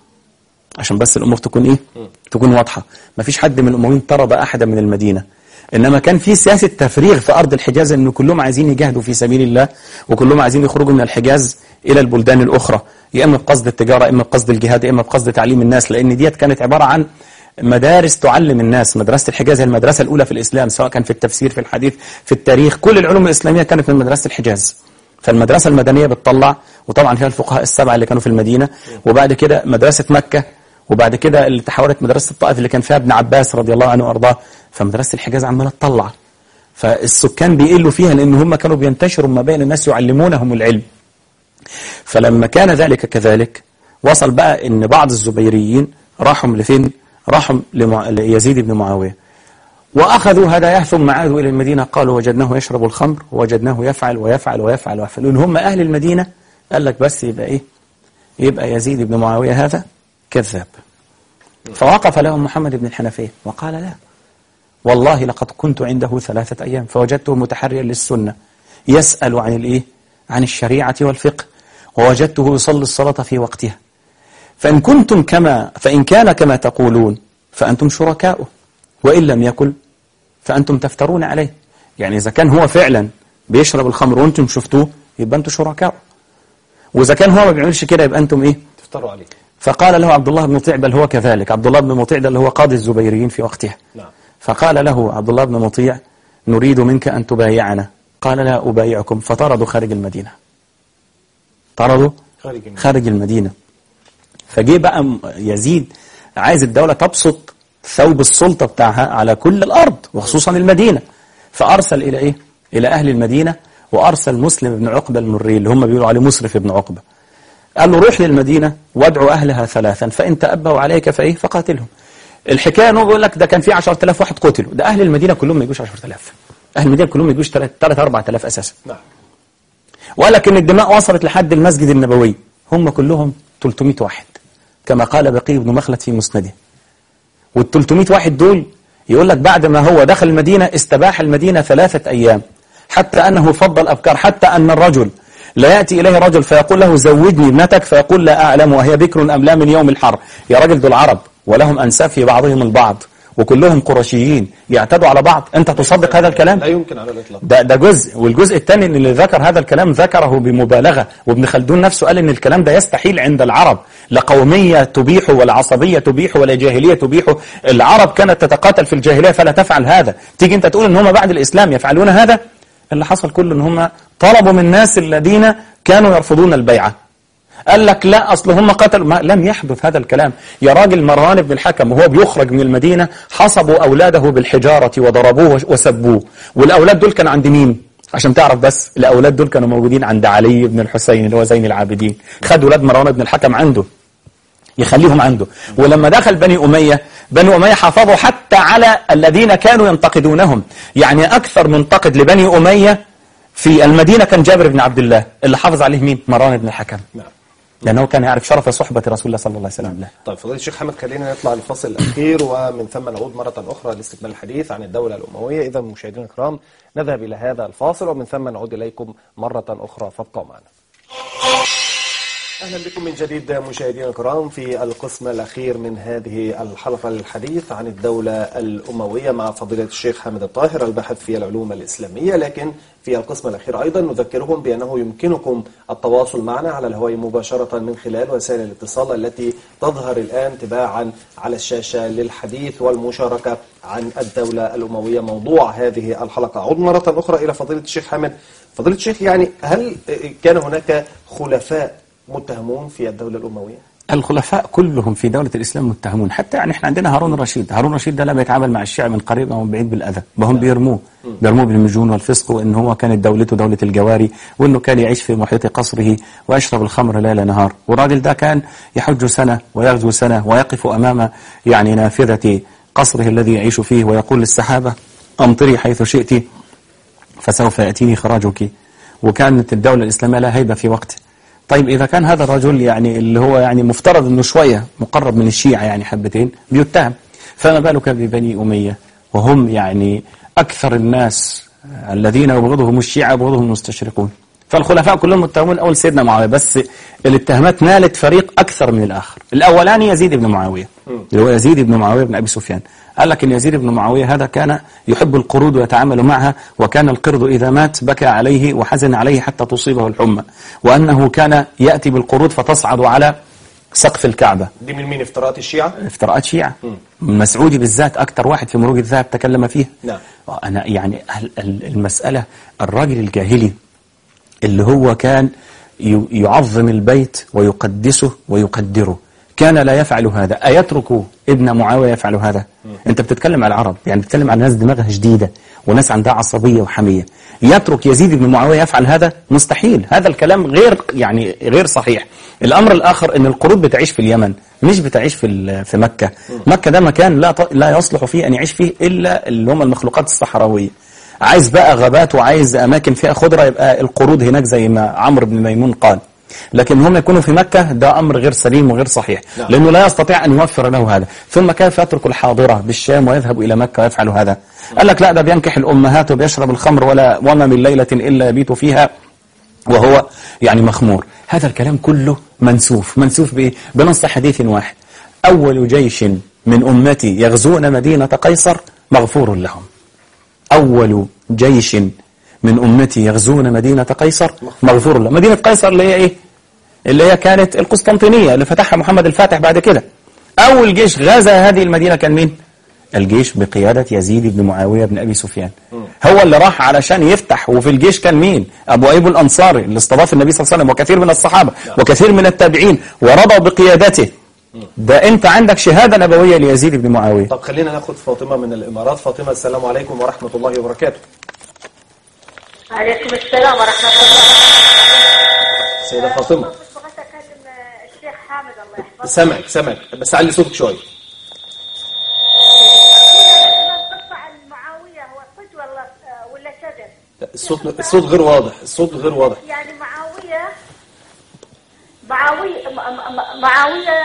عشان بس الأمور تكون إيه تكون واضحة ما فيش حد من الأمويين طرد أحدا من المدينة إنما كان في سياسة تفريغ في أرض الحجاز أن كلهم عايزين يجاهدوا في سبيل الله وكلهم عايزين يخرجوا من الحجاز إلى البلدان الأخرى يا إما بقصد التجارة إما بقصد الجهاد إما بقصد تعليم الناس لأن ديت كانت عبارة عن مدارس تعلم الناس مدرسة الحجاز هي المدرسة الأولى في الإسلام سواء كان في التفسير في الحديث في التاريخ كل العلوم الإسلامية كانت من مدرسة الحجاز فالمدرسة المدنية بتطلع وطبعا فيها الفقهاء السبعة اللي كانوا في المدينة وبعد كده مدرسة مكة وبعد كده اللي تحولت مدرسة الطائف اللي كان فيها ابن عباس رضي الله عنه وأرضاه فمدرسة الحجاز عمالة تطلع فالسكان بيقلوا فيها لأن هم كانوا بينتشروا ما بين الناس يعلمونهم العلم فلما كان ذلك كذلك وصل بقى ان بعض الزبيريين راحوا لفين راحوا لمع... ليزيد بن معاوية وأخذوا هداياه ثم عادوا إلى المدينة قالوا وجدناه يشرب الخمر ووجدناه يفعل ويفعل ويفعل ويفعل وإن هم أهل المدينة قال لك بس يبقى إيه يبقى يزيد بن معاوية هذا كذاب فوقف لهم محمد بن الحنفية وقال لا والله لقد كنت عنده ثلاثة أيام فوجدته متحريا للسنة يسأل عن الإيه عن الشريعة والفقه ووجدته يصلي الصلاة في وقتها فإن كنتم كما فإن كان كما تقولون فأنتم شركاؤه وإن لم يكن فأنتم تفترون عليه يعني إذا كان هو فعلا بيشرب الخمر وأنتم شفتوه يبقى أنتم شركاؤه وإذا كان هو ما بيعملش كده يبقى أنتم إيه تفتروا عليه فقال له عبد الله بن مطيع بل هو كذلك عبد الله بن مطيع ده اللي هو قاضي الزبيريين في وقتها نعم فقال له عبد الله بن مطيع نريد منك أن تبايعنا قال لا أبايعكم فطردوا خارج المدينة طردوا خارج المدينة. خارج المدينة فجه بقى م- يزيد عايز الدولة تبسط ثوب السلطة بتاعها على كل الأرض وخصوصا المدينة فأرسل إلى إيه؟ إلى أهل المدينة وأرسل مسلم بن عقبة المري اللي هم بيقولوا عليه مسرف بن عقبة قال له روح للمدينة وادعوا أهلها ثلاثا فإن تأبوا عليك فإيه فقاتلهم الحكاية انه بيقول لك ده كان في 10000 واحد قتلوا ده أهل المدينة كلهم ما يجوش 10000 أهل المدينة كلهم ما يجوش 3 4000 أساسا نعم وقال لك ان الدماء وصلت لحد المسجد النبوي هم كلهم 300 واحد كما قال بقي بن مخلد في مسنده وال 300 واحد دول يقول لك بعد ما هو دخل المدينة استباح المدينة ثلاثة أيام حتى أنه فضل أبكار حتى أن الرجل لا يأتي إليه رجل فيقول له زوجني ابنتك فيقول لا أعلم وهي بكر أم لا من يوم الحر يا راجل دول عرب ولهم أنساب في بعضهم البعض وكلهم قرشيين يعتدوا على بعض أنت تصدق هذا الكلام لا يمكن على الإطلاق ده ده جزء والجزء الثاني ان اللي ذكر هذا الكلام ذكره بمبالغه وابن خلدون نفسه قال ان الكلام ده يستحيل عند العرب لا قوميه تبيحه ولا عصبيه تبيحه ولا جاهليه تبيحه العرب كانت تتقاتل في الجاهليه فلا تفعل هذا تيجي انت تقول ان هم بعد الاسلام يفعلون هذا اللي حصل كله ان هم طلبوا من الناس الذين كانوا يرفضون البيعه قال لك لا أصل هم قتلوا ما لم يحدث هذا الكلام يا راجل مروان بن الحكم وهو بيخرج من المدينة حصبوا أولاده بالحجارة وضربوه وسبوه والأولاد دول كانوا عند مين عشان تعرف بس الأولاد دول كانوا موجودين عند علي بن الحسين اللي هو زين العابدين خد ولاد مروان بن الحكم عنده يخليهم عنده ولما دخل بني أمية بني أمية حافظوا حتى على الذين كانوا ينتقدونهم يعني أكثر منتقد لبني أمية في المدينة كان جابر بن عبد الله اللي حافظ عليه مين مروان بن الحكم نعم لأنه كان يعرف شرف صحبة رسول الله صلى الله عليه وسلم له طيب فضيلة الشيخ حمد خلينا نطلع للفصل الأخير ومن ثم نعود مرة أخرى لاستكمال الحديث عن الدولة الأموية إذا مشاهدينا الكرام نذهب إلى هذا الفاصل ومن ثم نعود إليكم مرة أخرى فابقوا معنا أهلا بكم من جديد مشاهدينا الكرام في القسم الأخير من هذه الحلقة للحديث عن الدولة الأموية مع فضيلة الشيخ حامد الطاهر الباحث في العلوم الإسلامية لكن في القسم الأخير أيضا نذكرهم بأنه يمكنكم التواصل معنا على الهواء مباشرة من خلال وسائل الاتصال التي تظهر الآن تباعا على الشاشة للحديث والمشاركة عن الدولة الأموية موضوع هذه الحلقة أعود مرة أخرى إلى فضيلة الشيخ حامد فضيلة الشيخ يعني هل كان هناك خلفاء متهمون في الدولة الأموية؟ الخلفاء كلهم في دولة الإسلام متهمون حتى يعني احنا عندنا هارون الرشيد هارون الرشيد ده لا بيتعامل مع الشيعة من قريب أو من بعيد بالأذى وهم بيرموه بيرموه بالمجون والفسق وإن هو كانت دولته دولة الجواري وإنه كان يعيش في محيط قصره ويشرب الخمر ليل نهار والراجل ده كان يحج سنة ويغزو سنة ويقف أمام يعني نافذة قصره الذي يعيش فيه ويقول للسحابة أمطري حيث شئت فسوف يأتيني خراجك وكانت الدولة الإسلامية لا هيبة في وقته طيب إذا كان هذا الرجل يعني اللي هو يعني مفترض أنه شوية مقرب من الشيعة يعني حبتين بيتهم فما بالك ببني أمية وهم يعني أكثر الناس الذين يبغضهم الشيعة يبغضهم المستشرقون فالخلفاء كلهم متهمون أول سيدنا معاوية بس الاتهامات نالت فريق أكثر من الآخر الأولاني يزيد بن معاوية اللي هو يزيد بن معاوية بن أبي سفيان قال لك أن يزيد بن معاوية هذا كان يحب القرود ويتعامل معها وكان القرد إذا مات بكى عليه وحزن عليه حتى تصيبه الحمى وأنه كان يأتي بالقرود فتصعد على سقف الكعبة دي من مين افتراءات الشيعة؟ افتراءات شيعة مسعودي بالذات أكثر واحد في مروج الذهب تكلم فيها نعم. أنا يعني ال- ال- المسألة الراجل الجاهلي اللي هو كان ي- يعظم البيت ويقدسه ويقدره كان لا يفعل هذا أيترك ابن معاوية يفعل هذا أنت بتتكلم على العرب يعني بتتكلم على ناس دماغها شديدة وناس عندها عصبية وحمية يترك يزيد بن معاوية يفعل هذا مستحيل هذا الكلام غير يعني غير صحيح الأمر الآخر أن القرود بتعيش في اليمن مش بتعيش في ال- في مكة مكة ده مكان لا ط- لا يصلح فيه أن يعيش فيه إلا اللي هم المخلوقات الصحراوية عايز بقى غابات وعايز أماكن فيها خضرة يبقى القرود هناك زي ما عمرو بن ميمون قال لكن هم يكونوا في مكة ده أمر غير سليم وغير صحيح نعم. لأنه لا يستطيع أن يوفر له هذا ثم كيف يترك الحاضرة بالشام ويذهب إلى مكة ويفعل هذا قال لك لا ده بينكح الأمهات وبيشرب الخمر ولا وما من ليلة إلا يبيت فيها وهو يعني مخمور هذا الكلام كله منسوف منسوف بإيه؟ بنص حديث واحد أول جيش من أمتي يغزون مدينة قيصر مغفور لهم أول جيش من أمتي يغزون مدينة قيصر مغفور لهم مدينة قيصر اللي هي إيه اللي هي كانت القسطنطينية اللي فتحها محمد الفاتح بعد كده أول جيش غزا هذه المدينة كان مين الجيش بقيادة يزيد بن معاوية بن أبي سفيان هو اللي راح علشان يفتح وفي الجيش كان مين أبو أيوب الأنصاري اللي استضاف النبي صلى الله عليه وسلم وكثير من الصحابة وكثير من التابعين ورضوا بقيادته ده أنت عندك شهادة نبوية ليزيد بن معاوية طب خلينا ناخد فاطمة من الإمارات فاطمة السلام عليكم ورحمة الله وبركاته عليكم السلام ورحمة الله سيدة فاطمة بغيت أكلم الشيخ حامد الله يحفظه سمعك سمعك بس علي صوتك شوي قطع المعاوية هو صج ولا ولا كذب الصوت الصوت غير واضح الصوت غير واضح يعني معاوية معاوية م- م- معاوية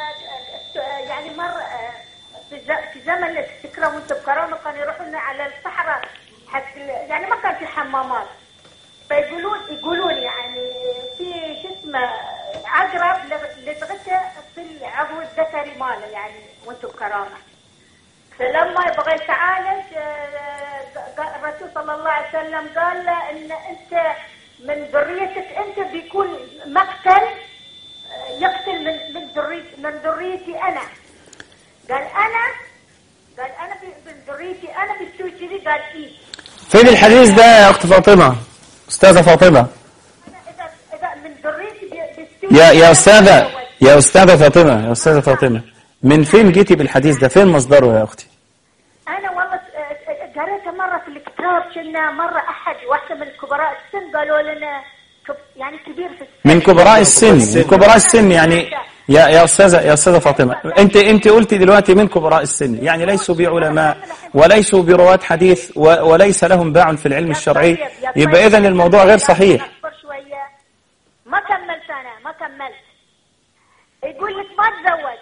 يعني مر في ز- في زمن التكرم وانت بكرامة كانوا يروحون على الصحراء حق ال- يعني ما كان في حمامات فيقولون يقولون يعني في شو اسمه عقرب لغ- لدغته في العضو الذكري ماله يعني وانتم بكرامه فلما يبغى يتعالج آه، قال- الرسول صلى الله عليه وسلم قال له ان انت من ذريتك انت بيكون مقتل آه، يقتل من من ذريتي من ذريتي انا قال انا قال انا بي- من ذريتي انا بتسوي كذي قال ايه فين الحديث ده يا أخت فاطمة أستاذة فاطمة انا اذا اذا من ذريتي بي- بتسوي يا يا أنا أستاذة بتزوج. يا أستاذة فاطمة يا أستاذة فاطمة من فين جيتي بالحديث ده فين مصدره يا أختي انا والله آه، آه، قريته مره في الكتاب كنا مره احد واحده من كبراء السن قالوا لنا كب- يعني كبير في السن من كبراء السن من كبراء السن يعني يا يا استاذه يا استاذه فاطمه انت انت قلتي دلوقتي من كبراء السن يعني ليسوا بعلماء وليسوا برواة حديث و- وليس لهم باع في العلم يا الشرعي طيب، يا يبقى طيب. اذا الموضوع غير صحيح أكبر شوية ما كملت أنا ما كملت يقول لك ما تزوج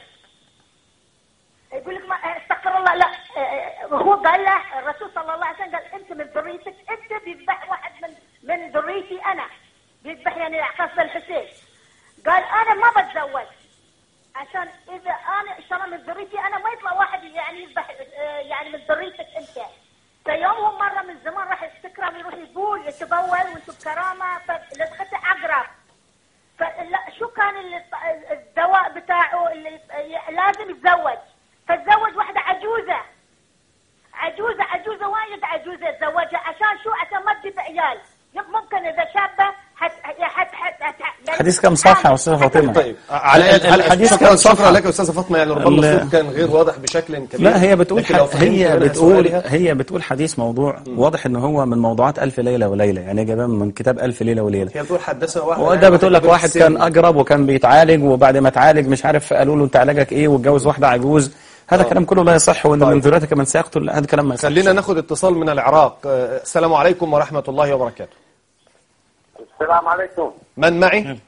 يقول لك ما استغفر الله لا آه، آه، هو قال له الرسول صلى الله عليه وسلم قال انت من ذريتك انت بيذبح واحد من من ذريتي انا بيذبح يعني قصد الحسين قال انا ما بتزوج عشان اذا انا شرى من ذريتي انا ما يطلع واحد يعني يذبح آه، يعني من ذريتك انت فيومهم مره من زمان راح يستكرم يروح يقول يتبول وانتم بكرامه فلدخلت عقرب فلا شو كان ال- الدواء بتاعه اللي ي- لازم يتزوج فتزوج واحده عجوزه عجوزه عجوزه وايد عجوزه تزوجها عشان شو عشان ما تجيب عيال يب- ممكن اذا شابه حت حت حت حت يعني الحديث كم صفحة يا أستاذة فاطمة طيب على ال- الحديث شكرا كم شكرا صفحة لك يا استاذه فاطمه يعني ربما ال- الاسلوب كان غير واضح بشكل كبير لا هي بتقول لكن لو ح- فهمت هي منها بتقول سؤالها- هي بتقول حديث موضوع واضح ان هو من موضوعات ألف ليلة وليلة يعني جايباه من كتاب ألف ليلة وليلة هي بتقول حدثنا واحد وده يعني بتقول لك كبير واحد في كان السن. اجرب وكان بيتعالج وبعد ما اتعالج مش عارف قالوا له انت علاجك ايه واتجوز واحده عجوز هذا كلام كله لا يصح وان من ذريتك من سيقتل هذا كلام ما يصح خلينا ناخد اتصال من العراق آه، السلام عليكم ورحمه الله وبركاته السلام عليكم من معي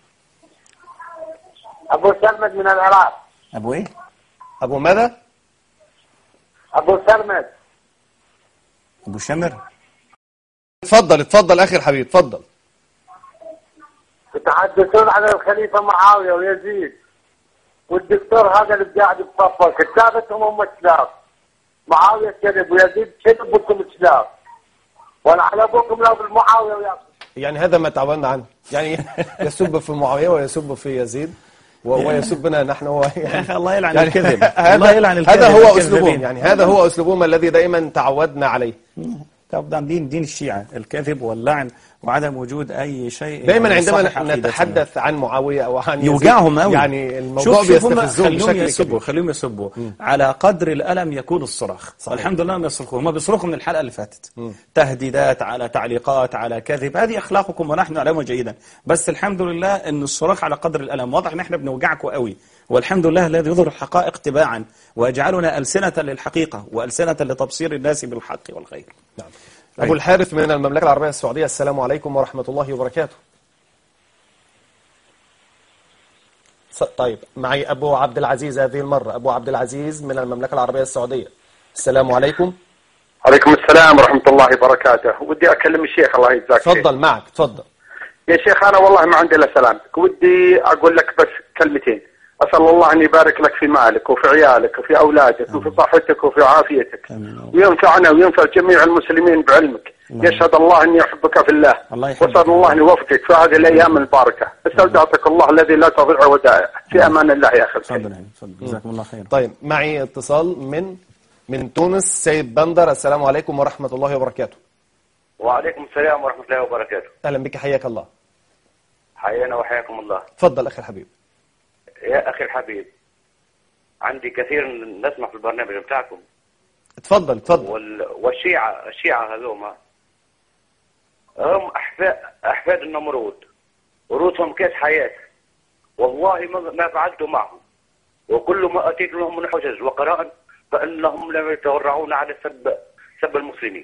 ابو سلمد من العراق ابو ايه ابو ماذا ابو سلمد ابو شمر اتفضل اتفضل اخي الحبيب اتفضل يتحدثون عن الخليفه معاويه ويزيد والدكتور هذا اللي قاعد بصفه كتابتهم هم كلاب معاويه كذب ويزيد كذب وانتم كلاب وانا على ابوكم لو بالمعاويه وياكم يعني هذا ما تعودنا عنه يعني يسب في معاويه ويسب في يزيد و- ويسبنا نحن هو يا يعني اخي الله يلعن يعني الكذب هذا- الله يلعن الكذب هذا هو الكذابين. اسلوبهم يعني هذا هو اسلوبهم الذي دائما تعودنا عليه طب ده دين دين الشيعة الكذب واللعن وعدم وجود اي شيء دائما عندما يصحح عقيدتنا. نتحدث عن معاويه او عن يزيد، يوجعهم قوي يعني الموضوع شوف شوف هم بيستفزهم خليهم بشكل يسبوا كبير خليهم يسبوا على قدر الالم يكون الصراخ صحيح. والحمد لله ما يصرخوا هم بيصرخوا من الحلقه اللي فاتت تهديدات على تعليقات على كذب هذه اخلاقكم ونحن نعلمها جيدا بس الحمد لله ان الصراخ على قدر الالم واضح ان احنا بنوجعكم قوي والحمد لله الذي يظهر الحقائق تباعا ويجعلنا السنه للحقيقه والسنه لتبصير الناس بالحق والخير نعم. ابو الحارث من المملكه العربيه السعوديه السلام عليكم ورحمه الله وبركاته س- طيب معي ابو عبد العزيز هذه المره ابو عبد العزيز من المملكه العربيه السعوديه السلام عليكم عليكم السلام ورحمة الله وبركاته ودي أكلم الشيخ الله يجزاك خير. تفضل معك تفضل يا شيخ أنا والله ما عندي إلا سلامتك ودي أقول لك بس كلمتين أسأل الله أن يبارك لك في مالك وفي عيالك وفي أولادك وفي صحتك وفي عافيتك آمين. وينفعنا وينفع جميع المسلمين بعلمك يشهد الله أني أحبك في الله الله يحبك. وأسأل الله أن يوفقك في هذه الأيام الباركة استودعتك الله الذي لا تضيع ودائع في أمان الله يا أخي الكريم. تفضل يعني تفضل جزاكم الله خير طيب معي اتصال من من تونس سيد بندر السلام عليكم ورحمه الله وبركاته وعليكم السلام ورحمة الله وبركاته اهلا بك حياك الله حيانا وحياكم الله تفضل اخي الحبيب يا أخي الحبيب عندي كثير نسمع في البرنامج بتاعكم تفضل تفضل وال... والشيعة الشيعة هذوما هم أحفاد أحفاد النمرود ورؤوسهم كاس حياة والله ما ما فعلت معهم وكل ما أتيت لهم من حجج وقراء فإنهم لم يتورعون على سب سب المسلمين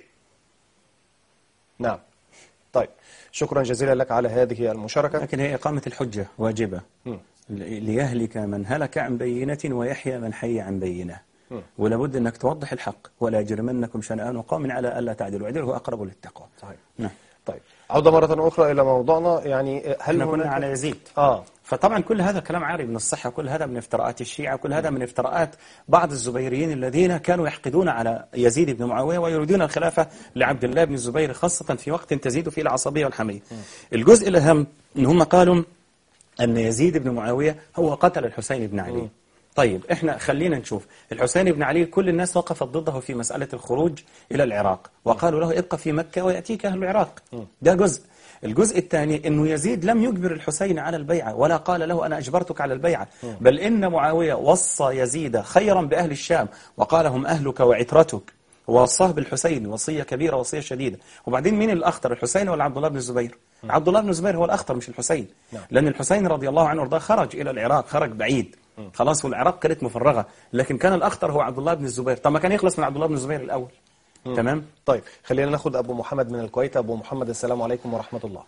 نعم طيب شكرا جزيلا لك على هذه المشاركه لكن هي إقامة الحجة واجبة مم. ل- ليهلك من هلك عن بينة ويحيى من حي عن بينة ولابد أنك توضح الحق ولا يجرمنكم شنآن قوم على ألا تعدلوا اعدلوا أقرب للتقوى صحيح نعم طيب عودة مرة أخرى إلى موضوعنا يعني هل احنا كنا هناك على يزيد آه فطبعا كل هذا كلام عاري من الصحة كل هذا من افتراءات الشيعة كل هذا من افتراءات بعض الزبيريين الذين كانوا يحقدون على يزيد بن معاوية ويريدون الخلافة لعبد الله بن الزبير خاصة في وقت تزيد فيه العصبية والحمية الجزء الأهم أن هم قالوا أن يزيد بن معاوية هو قتل الحسين بن علي طيب احنا خلينا نشوف الحسين بن علي كل الناس وقفت ضده في مسألة الخروج إلى العراق وقالوا له ابقى في مكة ويأتيك أهل العراق ده جزء الجزء الثاني أنه يزيد لم يجبر الحسين على البيعة ولا قال له أنا أجبرتك على البيعة بل إن معاوية وصى يزيد خيرا بأهل الشام وقال هم أهلك وعترتك ووصاه بالحسين وصية كبيرة وصية شديدة وبعدين مين الأخطر الحسين ولا عبد الله بن الزبير عبد الله بن الزبير هو الأخطر مش الحسين لأن الحسين رضي الله عنه وارضاه خرج إلى العراق خرج بعيد خلاص والعراق كانت مفرغة لكن كان الأخطر هو عبد الله بن الزبير طب ما كان يخلص من عبد الله بن الزبير الأول تمام طيب خلينا ناخد أبو محمد من الكويت أبو محمد السلام عليكم ورحمة الله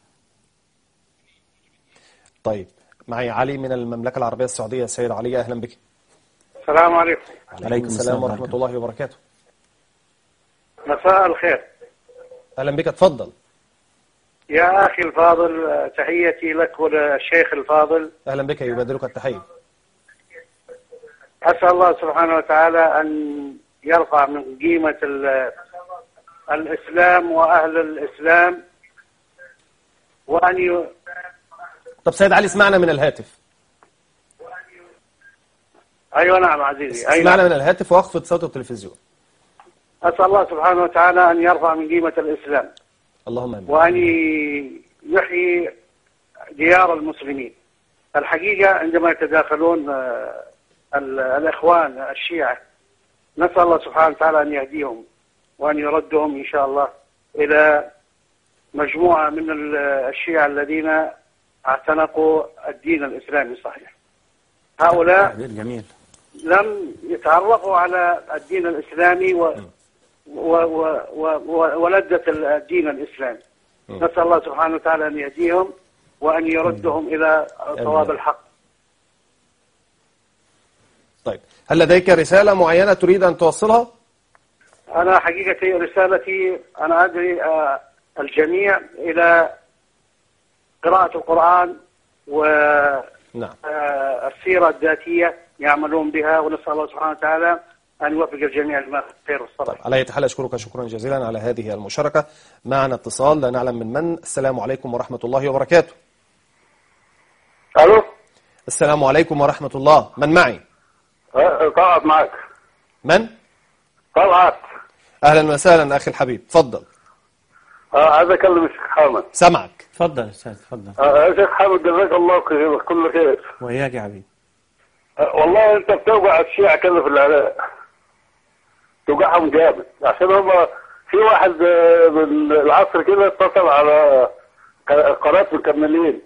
طيب معي علي من المملكة العربية السعودية سيد علي أهلا بك السلام عليكم عليكم السلام ورحمة ورحمة الله وبركاته مساء الخير أهلا بك تفضل يا أخي الفاضل آه، تحيتي لك وللشيخ الفاضل أهلا بك يبادلك التحية أسأل الله سبحانه وتعالى أن يرفع من قيمة ال- الإسلام وأهل الإسلام وأن ي... طب سيد علي اسمعنا من الهاتف أيوة نعم عزيزي أي اسمعنا نعم. من الهاتف واخفض صوت التلفزيون أسأل الله سبحانه وتعالى أن يرفع من قيمة الإسلام اللهم آمين وأن ي- يحيي ديار المسلمين الحقيقة عندما يتداخلون آه، ال- الإخوان الشيعة نسأل الله سبحانه وتعالى أن يهديهم وأن يردهم إن شاء الله إلى مجموعة من ال- الشيعة الذين اعتنقوا الدين الإسلامي الصحيح هؤلاء تعبير جميل لم يتعرفوا على الدين الإسلامي و و و و و ولذة الدين الإسلامي نسأل الله سبحانه وتعالى أن يهديهم وأن يردهم إلى صواب الحق طيب هل لديك رسالة معينة تريد أن توصلها؟ أنا حقيقة رسالتي أنا أدعي آه، الجميع إلى قراءة القرآن والسيرة نعم الذاتية يعملون بها ونسأل الله سبحانه وتعالى أن يوفق الجميع لما في الخير والصلاح على أي حال أشكرك شكرا جزيلا على هذه المشاركة معنا اتصال لا نعلم من من السلام عليكم ورحمة الله وبركاته الو السلام عليكم ورحمة الله من معي؟ أه، طلعت معك من؟ طلعت أهلا وسهلا أخي الحبيب تفضل أه، عايز اكلم الشيخ حامد سمعك تفضل يا استاذ تفضل أه، يا شيخ حامد جزاك الله خير كل خير وإياك يا حبيبي أه، والله انت بتوجع الشيعة كده في العراق توجعهم جامد عشان هم في واحد أه، من العصر كده اتصل على ق- قناة مكملين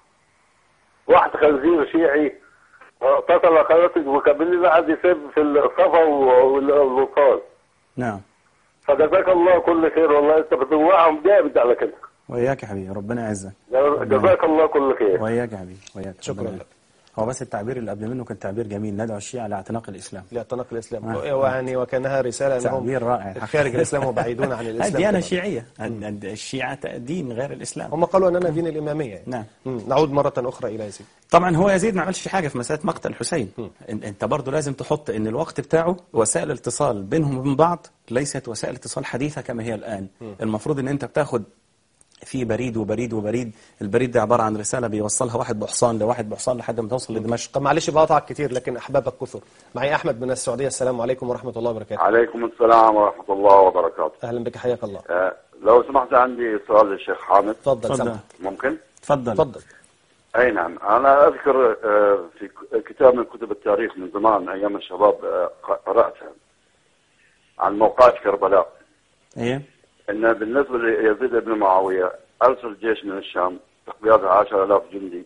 واحد خنزير شيعي اتصل على قناة المكملين قعد يسب في الصفا وال- والوصال نعم فجزاك الله كل خير والله انت بتوجعهم جامد على كده وإياك يا حبيبي ربنا يعزك جزاك الله كل خير وإياك يا حبيبي وإياك شكرا ربنا لك. هو بس التعبير اللي قبل منه كان تعبير جميل ندعو الشيعة لاعتناق الإسلام لاعتناق الإسلام آه. يعني وكانها رسالة أنهم تعبير رائع خارج الإسلام وبعيدون عن الإسلام الديانة تماماً. شيعية ال- الشيعة دين غير الإسلام هم قالوا أننا دين الإمامية يعني. نعم. مم. نعود مرة أخرى إلى يزيد طبعا هو يزيد ما عملش حاجه في مساله مقتل الحسين إن- انت برضه لازم تحط ان الوقت بتاعه وسائل الاتصال بينهم وبين بعض ليست وسائل اتصال حديثه كما هي الان المفروض ان انت بتاخد في بريد وبريد وبريد البريد ده عباره عن رساله بيوصلها واحد بحصان لواحد بحصان لحد ما توصل لدمشق طب معلش بقطعك كتير لكن أحبابك كثر معي أحمد من السعودية السلام عليكم ورحمة الله وبركاته عليكم السلام ورحمة الله وبركاته أهلا بك حياك الله آه، لو سمحت عندي سؤال للشيخ حامد تفضل تفضل. سمعك ممكن؟ تفضل تفضل أي نعم أنا أذكر آه، في ك- كتاب من كتب التاريخ من زمان أيام الشباب آه، ق- قرأتها عن موقعة كربلاء ايه أن بالنسبة ليزيد بن معاوية أرسل جيش من الشام بقيادة 10000 جندي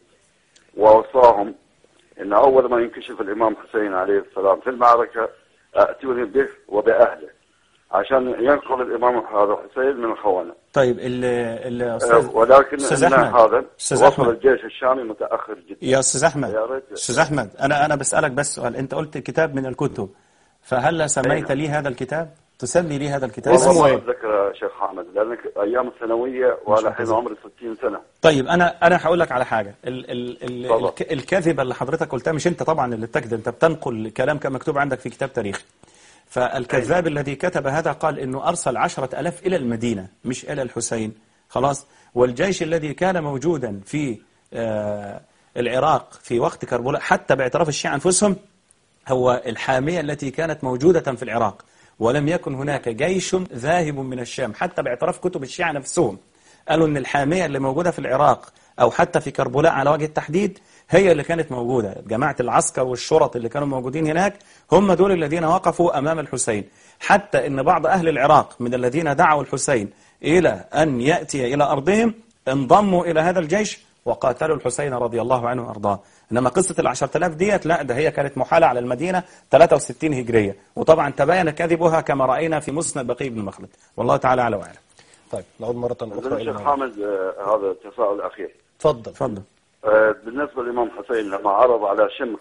ووصاهم أن أول ما ينكشف الإمام حسين عليه السلام في المعركة أتوني به وبأهله عشان ينقل الإمام هذا حسين من الخونة طيب ال ال استاذ ولكن استاذ إن احمد هذا استاذ وصل احمد الجيش الشامي متاخر جدا يا استاذ احمد يا ريت. استاذ احمد انا انا بسالك بس سؤال انت قلت كتاب من الكتب فهل سميت لي هذا الكتاب تسمي لي هذا الكتاب اسمه والله إيه؟ ما اتذكر يا شيخ حامد لانك ايام الثانويه وانا الحين عمري 60 سنه طيب انا انا هقول لك على حاجه ال ال ال اتفضل. الك الكذبه اللي حضرتك قلتها مش انت طبعا اللي بتكذب انت بتنقل كلام كان مكتوب عندك في كتاب تاريخي فالكذاب الذي كتب هذا قال انه ارسل عشرة ألاف الى المدينه مش الى الحسين خلاص والجيش الذي كان موجودا في آه العراق في وقت كربلاء حتى باعتراف الشيعة انفسهم هو الحامية التي كانت موجودة في العراق ولم يكن هناك جيش ذاهب من الشام حتى باعتراف كتب الشيعة نفسهم قالوا ان الحامية اللي موجودة في العراق او حتى في كربلاء على وجه التحديد هي اللي كانت موجودة جماعة العسكر والشرط اللي كانوا موجودين هناك هم دول الذين وقفوا امام الحسين حتى ان بعض اهل العراق من الذين دعوا الحسين الى ان يأتي الى ارضهم انضموا الى هذا الجيش وقاتلوا الحسين رضي الله عنه وارضاه انما قصه العشرة آلاف ديت لا ده هي كانت محاله على المدينه 63 هجريه وطبعا تبين كذبها كما راينا في مسند بقي بن مخلد والله تعالى اعلى واعلم طيب نعود مرة أخرى إلى الشيخ الموضوع. حامد آه، هذا التساؤل الاخير تفضل تفضل آه، بالنسبه للامام حسين لما عرض على شمر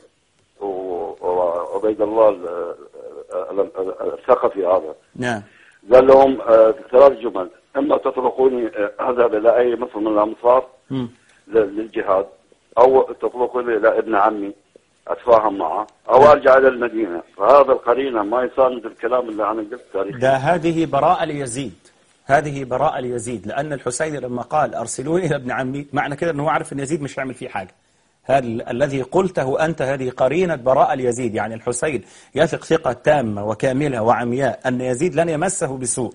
و- وعبيد الله ال- ال- ال- الثقفي هذا نعم قال لهم آه، ثلاث جمل اما تطلقوني آه، اذهب الى اي مصر من الامصار مم. ل- للجهاد او تطلقوني الى ابن عمي اتفاهم معه او ارجع الى المدينه فهذا القرينه ما يساند الكلام اللي انا قلت تاريخي ده هذه براءة ليزيد هذه براءة ليزيد لأن الحسين لما قال أرسلوني إلى ابن عمي معنى كده أنه عارف أن يزيد مش هيعمل فيه حاجة هذا ال- الذي قلته أنت هذه قرينة براءة ليزيد يعني الحسين يثق ثقة تامة وكاملة وعمياء أن يزيد لن يمسه بسوء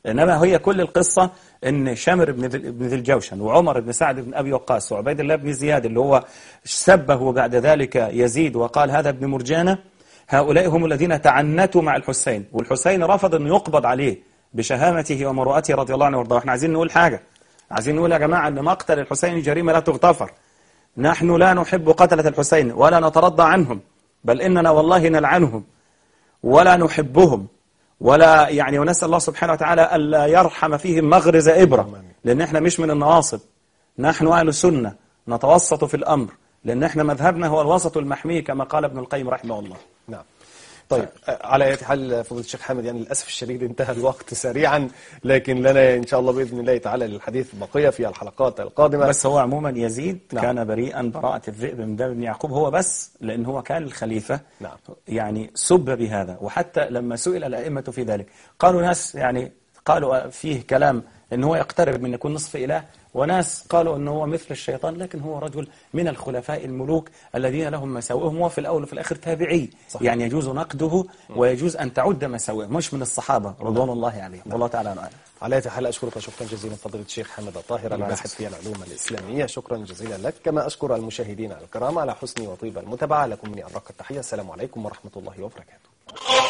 إنما هي كل القصة إن شامر بن ذي- بن ذي الجوشن وعمر بن سعد بن أبي وقاص وعبيد الله بن زياد اللي هو سبه بعد ذلك يزيد وقال هذا ابن مرجانة هؤلاء هم الذين تعنتوا مع الحسين والحسين رفض أن يقبض عليه بشهامته ومروءته رضي الله عنه وارضاه واحنا عايزين نقول حاجة عايزين نقول يا جماعة أن مقتل الحسين جريمة لا تغتفر نحن لا نحب قتلة الحسين ولا نترضى عنهم بل إننا والله نلعنهم ولا نحبهم ولا يعني ونسأل الله سبحانه وتعالى ألا يرحم فيهم مغرز إبرة لأن احنا مش من النواصب نحن أهل السنة نتوسط في الأمر لأن احنا مذهبنا هو الوسط المحمي كما قال ابن القيم رحمه الله نعم طيب آه، على اية حال فضيلة الشيخ حامد يعني للأسف الشديد انتهى الوقت سريعا لكن لنا إن شاء الله بإذن الله تعالى للحديث بقية في الحلقات القادمة بس هو عموما يزيد نعم. كان بريئا براءة الذئب من باب ابن يعقوب هو بس لأن هو كان الخليفة نعم. يعني سب بهذا وحتى لما سئل الأئمة في ذلك قالوا ناس يعني قالوا فيه كلام ان هو يقترب من يكون نصف إله وناس قالوا ان هو مثل الشيطان لكن هو رجل من الخلفاء الملوك الذين لهم مساوئهم هو في الأول وفي الآخر تابعي صحيح. يعني يجوز نقده ويجوز أن تعد مساوئه مش من الصحابة رضوان الله عليهم والله تعالى أعلم على اية حال أشكرك شكرا جزيلا فضيلة الشيخ حمد الطاهر الباحث في العلوم الإسلامية شكرا جزيلا لك كما أشكر المشاهدين الكرام على حسن وطيب المتابعة لكم مني أرق التحية السلام عليكم ورحمة الله وبركاته